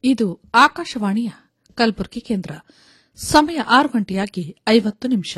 ಇದು ಆಕಾಶವಾಣಿಯ ಕಲಬುರಗಿ ಕೇಂದ್ರ ಸಮಯ ಆರು ಗಂಟೆಯಾಗಿ ಐವತ್ತು ನಿಮಿಷ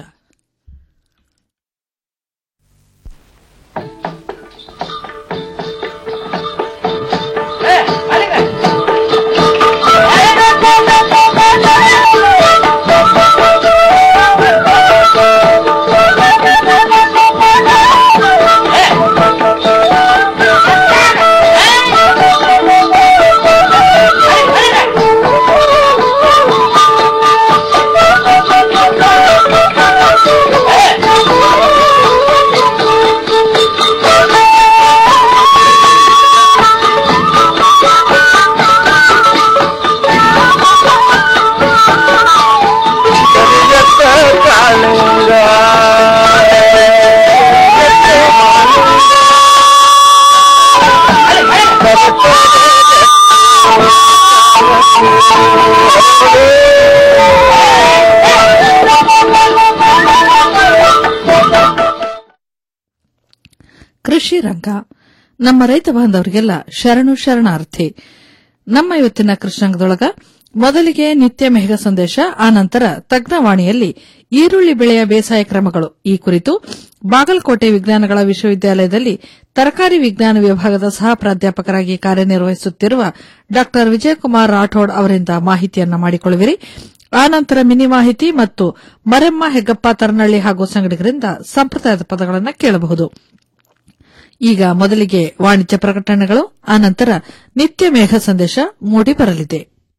ಕೃಷಿ ರಂಗ ನಮ್ಮ ರೈತ ಬಾಂಧವರಿಗೆಲ್ಲ ಶರಣು ಶರಣಾರ್ಥಿ ನಮ್ಮ ಇವತ್ತಿನ ಕೃಷಿ ರಂಗದೊಳಗ ಮೊದಲಿಗೆ ನಿತ್ಯ ಮೇಘ ಸಂದೇಶ ಆನಂತರ ತಜ್ಞವಾಣಿಯಲ್ಲಿ ಈರುಳ್ಳಿ ಬೆಳೆಯ ಬೇಸಾಯ ಕ್ರಮಗಳು ಈ ಕುರಿತು ಬಾಗಲಕೋಟೆ ವಿಜ್ಞಾನಗಳ ವಿಶ್ವವಿದ್ಯಾಲಯದಲ್ಲಿ ತರಕಾರಿ ವಿಜ್ಞಾನ ವಿಭಾಗದ ಸಹ ಪ್ರಾಧ್ಯಾಪಕರಾಗಿ ಕಾರ್ಯನಿರ್ವಹಿಸುತ್ತಿರುವ ಡಾ ವಿಜಯಕುಮಾರ್ ರಾಠೋಡ್ ಅವರಿಂದ ಮಾಹಿತಿಯನ್ನ ಮಾಡಿಕೊಳ್ಳುವಿರಿ ಆನಂತರ ಮಿನಿ ಮಾಹಿತಿ ಮತ್ತು ಮರೆಮ್ಮ ಹೆಗ್ಗಪ್ಪ ತರನಳ್ಳಿ ಹಾಗೂ ಸಂಗಡಿಗರಿಂದ ಸಂಪ್ರದಾಯದ ಪದಗಳನ್ನು ಕೇಳಬಹುದು ಈಗ ಮೊದಲಿಗೆ ವಾಣಿಜ್ಯ ಪ್ರಕಟಣೆಗಳು ಆನಂತರ ನಿತ್ಯ ಮೇಘ ಸಂದೇಶ ಮೂಡಿ ಬರಲಿದೆ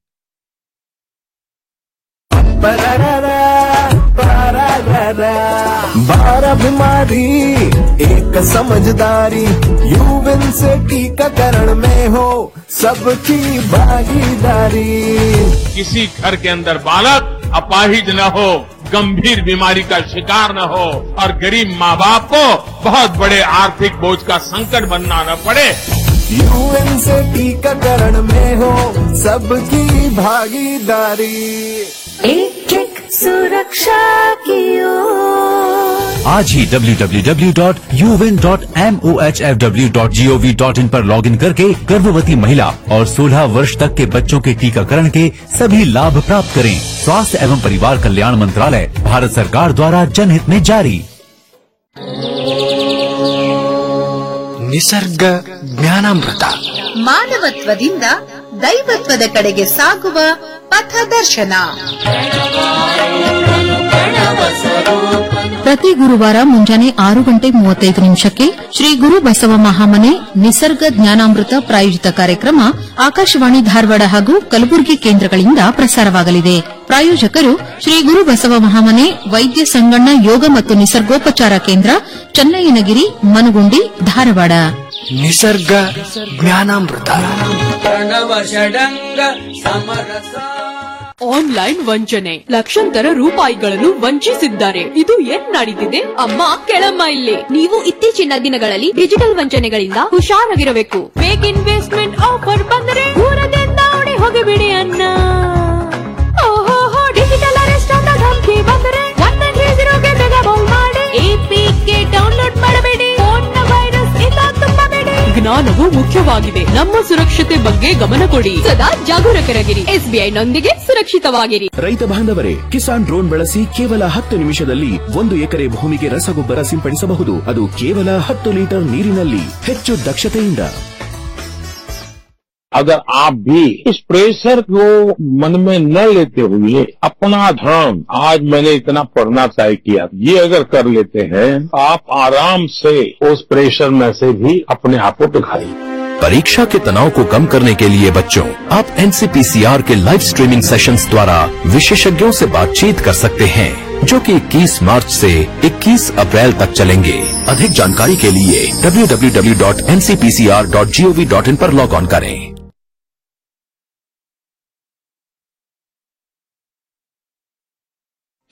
बारह बीमारी एक समझदारी यूविन से टीकाकरण में हो सबकी भागीदारी किसी घर के अंदर बालक अपाहिज न हो गंभीर बीमारी का शिकार न हो और गरीब माँ बाप को बहुत बड़े आर्थिक बोझ का संकट बनना न पड़े यूएन से टीकाकरण में हो सबकी भागीदारी एक एक सुरक्षा की ओर आज ही www.uvin.mohfw.gov.in पर लॉगिन करके गर्भवती महिला और 16 वर्ष तक के बच्चों के टीकाकरण के सभी लाभ प्राप्त करें स्वास्थ्य एवं परिवार कल्याण मंत्रालय भारत सरकार द्वारा जनहित में जारी ನಿಸರ್ಗ ಜ್ಞಾನಾಮೃತ ಮಾನವತ್ವದಿಂದ ದೈವತ್ವದ ಕಡೆಗೆ ಸಾಗುವ ಪಥದರ್ಶನ ಪ್ರತಿ ಗುರುವಾರ ಮುಂಜಾನೆ ಆರು ಗಂಟೆ ಮೂವತ್ತೈದು ನಿಮಿಷಕ್ಕೆ ಶ್ರೀ ಗುರು ಬಸವ ಮಹಾಮನೆ ನಿಸರ್ಗ ಜ್ಞಾನಾಮೃತ ಪ್ರಾಯೋಜಿತ ಕಾರ್ಯಕ್ರಮ ಆಕಾಶವಾಣಿ ಧಾರವಾಡ ಹಾಗೂ ಕಲಬುರಗಿ ಕೇಂದ್ರಗಳಿಂದ ಪ್ರಸಾರವಾಗಲಿದೆ ಪ್ರಾಯೋಜಕರು ಶ್ರೀ ಗುರು ಬಸವ ಮಹಾಮನೆ ವೈದ್ಯ ಸಂಗಣ್ಣ ಯೋಗ ಮತ್ತು ನಿಸರ್ಗೋಪಚಾರ ಕೇಂದ್ರ ಚನ್ನಯ್ಯನಗಿರಿ ಮನುಗುಂಡಿ ಧಾರವಾಡ ನಿಸರ್ಗ ಜ್ಞಾನಾಮೃತ ಆನ್ಲೈನ್ ವಂಚನೆ ಲಕ್ಷಾಂತರ ರೂಪಾಯಿಗಳನ್ನು ವಂಚಿಸಿದ್ದಾರೆ ಇದು ಏನ್ ನಡೀತಿದೆ ಅಮ್ಮ ಕೆಳಮ್ಮ ಇಲ್ಲಿ ನೀವು ಇತ್ತೀಚಿನ ದಿನಗಳಲ್ಲಿ ಡಿಜಿಟಲ್ ವಂಚನೆಗಳಿಂದ ಹುಷಾರಾಗಿರಬೇಕು ಫೇಕ್ ಇನ್ವೆಸ್ಟ್ಮೆಂಟ್ ಆಫರ್ ಬಂದರೆ ದೂರದಿಂದ ಓಡಿ ಹೋಗಿಬಿಡಿ ಅನ್ನ ಓಹೋ ಡಿಜಿಟಲ್ ಅರೆಸ್ಟ್ ಅಂತ ಧಮಕಿ ಬಂದರೆ ಒನ್ ನೈನ್ ತ್ರೀ ಜೀರೋಗೆ ಬೇಗ ಫೋನ್ ಮಾಡಿ ಎಪಿಕೆ ಡೌನ್ಲೋಡ್ ಮಾಡಬೇಡಿ ಫೋನ್ ವೈರಸ್ ಇಂದ ತುಂಬಬೇಡಿ ಜ್ಞಾನವು ಮುಖ್ಯವಾಗಿದೆ ನಮ್ಮ ಸುರಕ್ಷತೆ ಬಗ್ಗೆ ಗಮನ ಕೊಡಿ ಸದಾ ಜಾಗರೂಕರಾಗಿರಿ ಎಸ್ಬಿಐ ನೊಂದಿಗೆ ಸುರಕ್ಷಿತವಾಗಿರಿ ರೈತ ಬಾಂಧವರೇ ಕಿಸಾನ್ ಡ್ರೋನ್ ಬಳಸಿ ಕೇವಲ ಹತ್ತು ನಿಮಿಷದಲ್ಲಿ ಒಂದು ಎಕರೆ ಭೂಮಿಗೆ ರಸಗೊಬ್ಬರ ಸಿಂಪಡಿಸಬಹುದು ಅದು ಕೇವಲ ಹತ್ತು ಲೀಟರ್ ನೀರಿನಲ್ಲಿ ಹೆಚ್ಚು ದಕ್ಷತೆಯಿಂದ अगर आप भी इस प्रेशर को मन में न लेते हुए अपना धर्म आज मैंने इतना पढ़ना तय किया ये अगर कर लेते हैं आप आराम से उस प्रेशर में से भी अपने आप को दिखाइए परीक्षा के तनाव को कम करने के लिए बच्चों आप एनसीपीसीआर के लाइव स्ट्रीमिंग सेशंस द्वारा विशेषज्ञों से बातचीत कर सकते हैं जो कि 21 मार्च से 21 अप्रैल तक चलेंगे अधिक जानकारी के लिए www.ncpcr.gov.in पर लॉग ऑन करें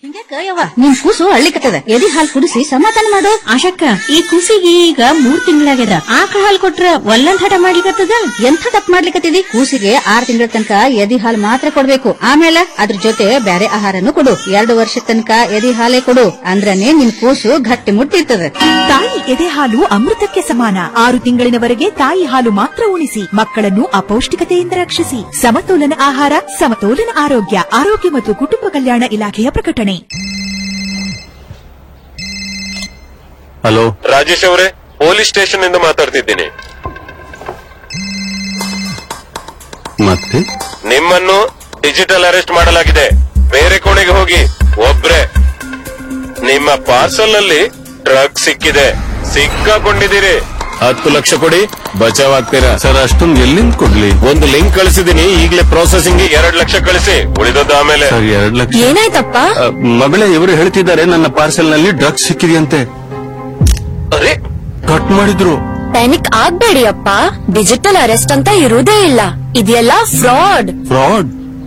ನಿನ್ ಕೂಸು ಅಳ್ಳಿಕತ್ತದ ಎದಿ ಹಾಲ್ ಕುಡಿಸಿ ಸಮಾಧಾನ ಮಾಡು ಆಶಕ್ಕ ಈ ಕೂಸಿಗೆ ಈಗ ಮೂರ್ ತಿಂಗಳಾಗ್ಯದ ಆಕಳ ಹಾಲ್ ಕೊಟ್ರ ಒಲ್ಲಂದ್ ಹಠ ಮಾಡ್ಲಿಕತ್ತದ ಎಂಥ ತಪ್ಪ ಮಾಡ್ಲಿಕತ್ತಿದಿ ಕೂಸಿಗೆ ಆರ್ ತಿಂಗಳ ತನಕ ಎದಿ ಹಾಲ್ ಮಾತ್ರ ಕೊಡ್ಬೇಕು ಆಮೇಲೆ ಅದ್ರ ಜೊತೆ ಬ್ಯಾರೆ ಆಹಾರನು ಕೊಡು ಎರಡು ವರ್ಷ ತನಕ ಎದಿ ಹಾಲೇ ಕೊಡು ಅಂದ್ರನೇ ನಿನ್ ಕೂಸು ಗಟ್ಟಿ ಮುಟ್ಟಿರ್ತದ ತಾಯಿ ಎದೆ ಹಾಲು ಅಮೃತಕ್ಕೆ ಸಮಾನ ಆರು ತಿಂಗಳಿನವರೆಗೆ ತಾಯಿ ಹಾಲು ಮಾತ್ರ ಉಣಿಸಿ ಮಕ್ಕಳನ್ನು ಅಪೌಷ್ಟಿಕತೆಯಿಂದ ರಕ್ಷಿಸಿ ಸಮತೋಲನ ಆಹಾರ ಸಮತೋಲನ ಆರೋಗ್ಯ ಆರೋಗ್ಯ ಮತ್ತು ಕುಟುಂಬ ಕಲ್ಯಾಣ ಇಲಾಖೆಯ ಪ್ರಕಟಣೆ ಹಲೋ ರಾಜೇಶ್ ಅವರೇ ಪೊಲೀಸ್ ಸ್ಟೇಷನ್ ಇಂದ ಮಾತಾಡ್ತಿದ್ದೀನಿ ಮತ್ತೆ ನಿಮ್ಮನ್ನು ಡಿಜಿಟಲ್ ಅರೆಸ್ಟ್ ಮಾಡಲಾಗಿದೆ ಬೇರೆ ಕೋಣೆಗೆ ಹೋಗಿ ಒಬ್ರೆ ನಿಮ್ಮ ಪಾರ್ಸಲ್ ನಲ್ಲಿ ಡ್ರಗ್ ಸಿಕ್ಕಿದೆ ಸಿಕ್ಕಾಕೊಂಡಿದ್ದೀರಿ ಹತ್ತು ಲಕ್ಷ ಕೊಡಿ ಬಚಾವ್ ಆಗ್ತೀರಾ ಸರ್ ಅಷ್ಟೊಂದು ಎಲ್ಲಿಂದ ಕೊಡ್ಲಿ ಒಂದು ಲಿಂಕ್ ಕಳಿಸಿದೀನಿ ಈಗಲೇ ಪ್ರೊಸೆಸಿಂಗ್ ಎರಡ್ ಲಕ್ಷ ಕಳಿಸಿ ಉಳಿದದ್ದು ಆಮೇಲೆ ಸರ್ ಎರಡ್ ಲಕ್ಷ ಏನಾಯ್ತಪ್ಪ ಅ, ಮಗಳೇ ಇವರು ಹೇಳ್ತಿದ್ದಾರೆ ನನ್ನ ಪಾರ್ಸೆಲ್ ನಲ್ಲಿ ಡ್ರಗ್ಸ್ ಸಿಕ್ಕಿದೆಯಂತೆ ಅರೆ ಕಟ್ ಮಾಡಿದ್ರು ಪ್ಯಾನಿಕ್ ಆಗ್ಬೇಡಿ ಅಪ್ಪ ಡಿಜಿಟಲ್ ಅರೆಸ್ಟ್ ಅಂತ ಇರುವುದೇ ಇಲ್ಲ ಇದೆಲ್ಲ fraud fraud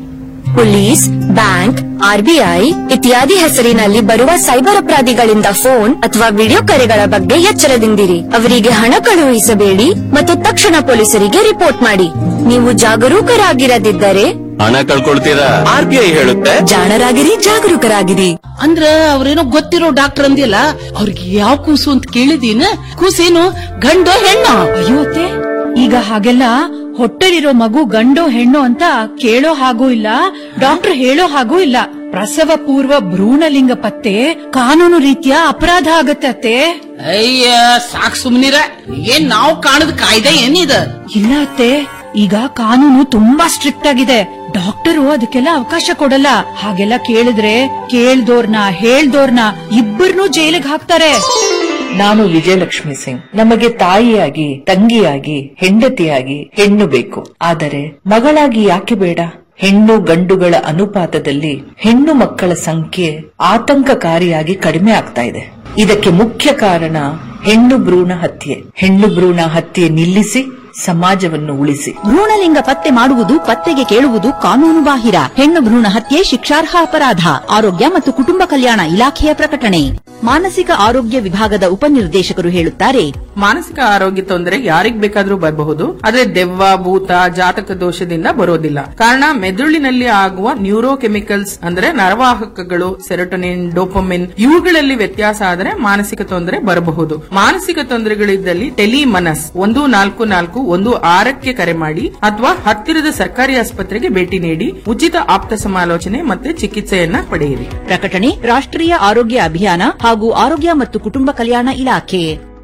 police bank RBI ಇತ್ಯಾದಿ ಹೆಸರಿನಲ್ಲಿ ಬರುವ ಸೈಬರ್ ಅಪರಾಧಿಗಳಿಂದ ಫೋನ್ ಅಥವಾ ವಿಡಿಯೋ ಕರೆಗಳ ಬಗ್ಗೆ ಎಚ್ಚರದಿಂದಿರಿ ಅವರಿಗೆ ಹಣ ಕಳುಹಿಸಬೇಡಿ ಮತ್ತು ತಕ್ಷಣ ಪೊಲೀಸರಿಗೆ ರಿಪೋರ್ಟ್ ಮಾಡಿ ನೀವು ಜಾಗರೂಕರಾಗಿರದಿದ್ದರೆ ಹಣ ಕಳ್ಕೊಳ್ತೀರಾ ಆರ್ ಬಿ ಐ ಹೇಳುತ್ತೆ ಜಾಣರಾಗಿರಿ ಜಾಗರೂಕರಾಗಿರಿ ಅಂದ್ರ ಅವ್ರೇನೋ ಗೊತ್ತಿರೋ ಡಾಕ್ಟರ್ ಅಂದಿಲ್ಲ ಅವ್ರಿಗೆ ಯಾವ ಕೂಸು ಅಂತ ಕೇಳಿದೀನ ಕೂಸೇನು ಗಂಡು ಹೆಣ್ಣು ಅಯ್ಯೋ ಅತ್ತೆ ಈಗ ಹಾಗೆಲ್ಲ ಹೊಟ್ಟೆಲಿರೋ ಮಗು ಗಂಡೋ ಹೆಣ್ಣು ಅಂತ ಕೇಳೋ ಹಾಗೂ ಇಲ್ಲ ಡಾಕ್ಟರ್ ಹೇಳೋ ಹಾಗೂ ಇಲ್ಲ ಪ್ರಸವ ಪೂರ್ವ ಭ್ರೂಣಲಿಂಗ ಪತ್ತೆ ಕಾನೂನು ರೀತಿಯ ಅಪರಾಧ ಆಗತ್ತೆ ಅತ್ತೆ ಅಯ್ಯ ಸಾಕ್ ಸುಮ್ನಿರ ಏನ್ ನಾವು ಕಾಣದ ಕಾಯ್ದೆ ಏನಿದ ಇಲ್ಲ ಅತ್ತೆ ಈಗ ಕಾನೂನು ತುಂಬಾ ಸ್ಟ್ರಿಕ್ಟ್ ಆಗಿದೆ ಡಾಕ್ಟರು ಅದಕ್ಕೆಲ್ಲ ಅವಕಾಶ ಕೊಡಲ್ಲ ಹಾಗೆಲ್ಲ ಕೇಳಿದ್ರೆ ಕೇಳ್ದೋರ್ನ ಹೇಳ್ದೋರ್ನ ಇಬ್ಬರನ್ನೂ ಜೈಲಿಗೆ ಹಾಕ್ತಾರೆ ನಾನು ವಿಜಯಲಕ್ಷ್ಮಿ ಸಿಂಗ್ ನಮಗೆ ತಾಯಿಯಾಗಿ ತಂಗಿಯಾಗಿ ಹೆಂಡತಿಯಾಗಿ ಹೆಣ್ಣು ಬೇಕು ಆದರೆ ಮಗಳಾಗಿ ಯಾಕೆ ಬೇಡ ಹೆಣ್ಣು ಗಂಡುಗಳ ಅನುಪಾತದಲ್ಲಿ ಹೆಣ್ಣು ಮಕ್ಕಳ ಸಂಖ್ಯೆ ಆತಂಕಕಾರಿಯಾಗಿ ಕಡಿಮೆ ಆಗ್ತಾ ಇದೆ ಇದಕ್ಕೆ ಮುಖ್ಯ ಕಾರಣ ಹೆಣ್ಣು ಭ್ರೂಣ ಹತ್ಯೆ ಹೆಣ್ಣು ಭ್ರೂಣ ಹತ್ಯೆ ನಿಲ್ಲಿಸಿ ಸಮಾಜವನ್ನು ಉಳಿಸಿ ಭ್ರೂಣಲಿಂಗ ಪತ್ತೆ ಮಾಡುವುದು ಪತ್ತೆಗೆ ಕೇಳುವುದು ಕಾನೂನು ಬಾಹಿರ ಹೆಣ್ಣು ಭ್ರೂಣ ಹತ್ಯೆ ಶಿಕ್ಷಾರ್ಹ ಅಪರಾಧ ಆರೋಗ್ಯ ಮತ್ತು ಕುಟುಂಬ ಕಲ್ಯಾಣ ಇಲಾಖೆಯ ಪ್ರಕಟಣೆ ಮಾನಸಿಕ ಆರೋಗ್ಯ ವಿಭಾಗದ ಉಪನಿರ್ದೇಶಕರು ಹೇಳುತ್ತಾರೆ ಮಾನಸಿಕ ಆರೋಗ್ಯ ತೊಂದರೆ ಯಾರಿಗ್ ಬೇಕಾದ್ರೂ ಬರಬಹುದು ಆದ್ರೆ ದೆವ್ವ ಭೂತ ಜಾತಕ ದೋಷದಿಂದ ಬರೋದಿಲ್ಲ ಕಾರಣ ಮೆದುಳಿನಲ್ಲಿ ಆಗುವ ನ್ಯೂರೋ ಕೆಮಿಕಲ್ಸ್ ಅಂದ್ರೆ ನರವಾಹಕಗಳು ಸೆರೋಟೊನಿನ್ ಡೋಪಮಿನ್ ಇವುಗಳಲ್ಲಿ ವ್ಯತ್ಯಾಸ ಆದರೆ ಮಾನಸಿಕ ತೊಂದರೆ ಬರಬಹುದು ಮಾನಸಿಕ ತೊಂದರೆಗಳಿದ್ದಲ್ಲಿ ಟೆಲಿಮನಸ್ ಒಂದು ನಾಲ್ಕು ನಾಲ್ಕು ಒಂದು ಆರಕ್ಕೆ ಕರೆ ಮಾಡಿ ಅಥವಾ ಹತ್ತಿರದ ಸರ್ಕಾರಿ ಆಸ್ಪತ್ರೆಗೆ ಭೇಟಿ ನೀಡಿ ಉಚಿತ ಆಪ್ತ ಸಮಾಲೋಚನೆ ಮತ್ತೆ ಚಿಕಿತ್ಸೆಯನ್ನ ಪಡೆಯಿರಿ ಪ್ರಕಟಣೆ ರಾಷ್ಟ್ರೀಯ ಆರೋಗ್ಯ ಅಭಿಯಾನ ಹಾಗೂ ಆರೋಗ್ಯ ಮತ್ತು ಕುಟುಂಬ ಕಲ್ಯಾಣ ಇಲಾಖೆ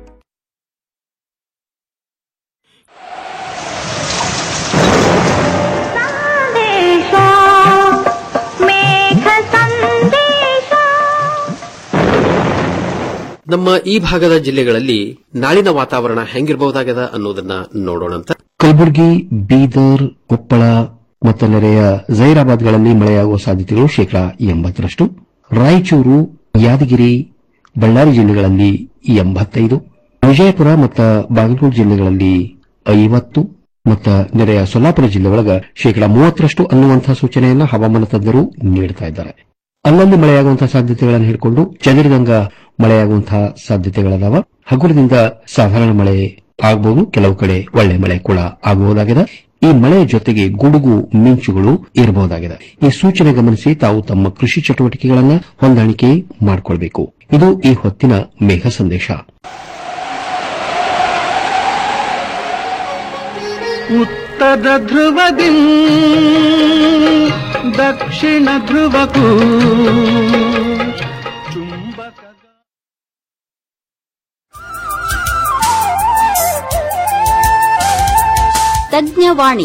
ನಮ್ಮ ಈ ಭಾಗದ ಜಿಲ್ಲೆಗಳಲ್ಲಿ ನಾಳಿನ ವಾತಾವರಣ ಹೆಂಗಿರಬಹುದಾಗದ ಅನ್ನೋದನ್ನ ನೋಡೋಣಂತ ಕಲಬುರಗಿ ಬೀದರ್ ಕೊಪ್ಪಳ ಮತ್ತು ನೆರೆಯ ಜೈರಾಬಾದ್ಗಳಲ್ಲಿ ಮಳೆಯಾಗುವ ಸಾಧ್ಯತೆಗಳು ಶೇಕಡಾ ಎಂಬತ್ತರಷ್ಟು ರಾಯಚೂರು ಯಾದಗಿರಿ ಬಳ್ಳಾರಿ ಜಿಲ್ಲೆಗಳಲ್ಲಿ ಎಂಬತ್ತೈದು ವಿಜಯಪುರ ಮತ್ತು ಬಾಗಲಕೋಟೆ ಜಿಲ್ಲೆಗಳಲ್ಲಿ ಐವತ್ತು ಮತ್ತು ನೆರೆಯ ಸೊಲ್ಲಾಪುರ ಜಿಲ್ಲೆ ಒಳಗ ಶೇಕಡಾ ಮೂವತ್ತರಷ್ಟು ಅನ್ನುವಂತಹ ಸೂಚನೆಯನ್ನ ಹವಾಮಾನ ತಜ್ಞರು ನೀಡುತ್ತಾ ಇದ್ದಾರೆ ಅಲ್ಲಲ್ಲಿ ಮಳೆಯಾಗುವಂತಹ ಸಾಧ್ಯತೆಗಳನ್ನು ಹಿಡ್ಕೊಂಡು ಚದುರಿದಂಗ ಮಳೆಯಾಗುವಂತಹ ಸಾಧ್ಯತೆಗಳದಾವ ಹಗುರದಿಂದ ಸಾಧಾರಣ ಮಳೆ ಆಗಬಹುದು ಕೆಲವು ಕಡೆ ಒಳ್ಳೆ ಮಳೆ ಕೂಡ ಆಗಬಹುದಾಗಿದೆ ಈ ಮಳೆಯ ಜೊತೆಗೆ ಗುಡುಗು ಮಿಂಚುಗಳು ಇರಬಹುದಾಗಿದೆ ಈ ಸೂಚನೆ ಗಮನಿಸಿ ತಾವು ತಮ್ಮ ಕೃಷಿ ಚಟುವಟಿಕೆಗಳನ್ನು ಹೊಂದಾಣಿಕೆ ಮಾಡಿಕೊಳ್ಬೇಕು ಇದು ಈ ಹೊತ್ತಿನ ಮೇಘ ಸಂದೇಶ ಉತ್ತರ ಧ್ರುವದಿ ದಕ್ಷಿಣ ಧ್ರುವಕ್ಕೂ ತಜ್ಞವಾಣಿ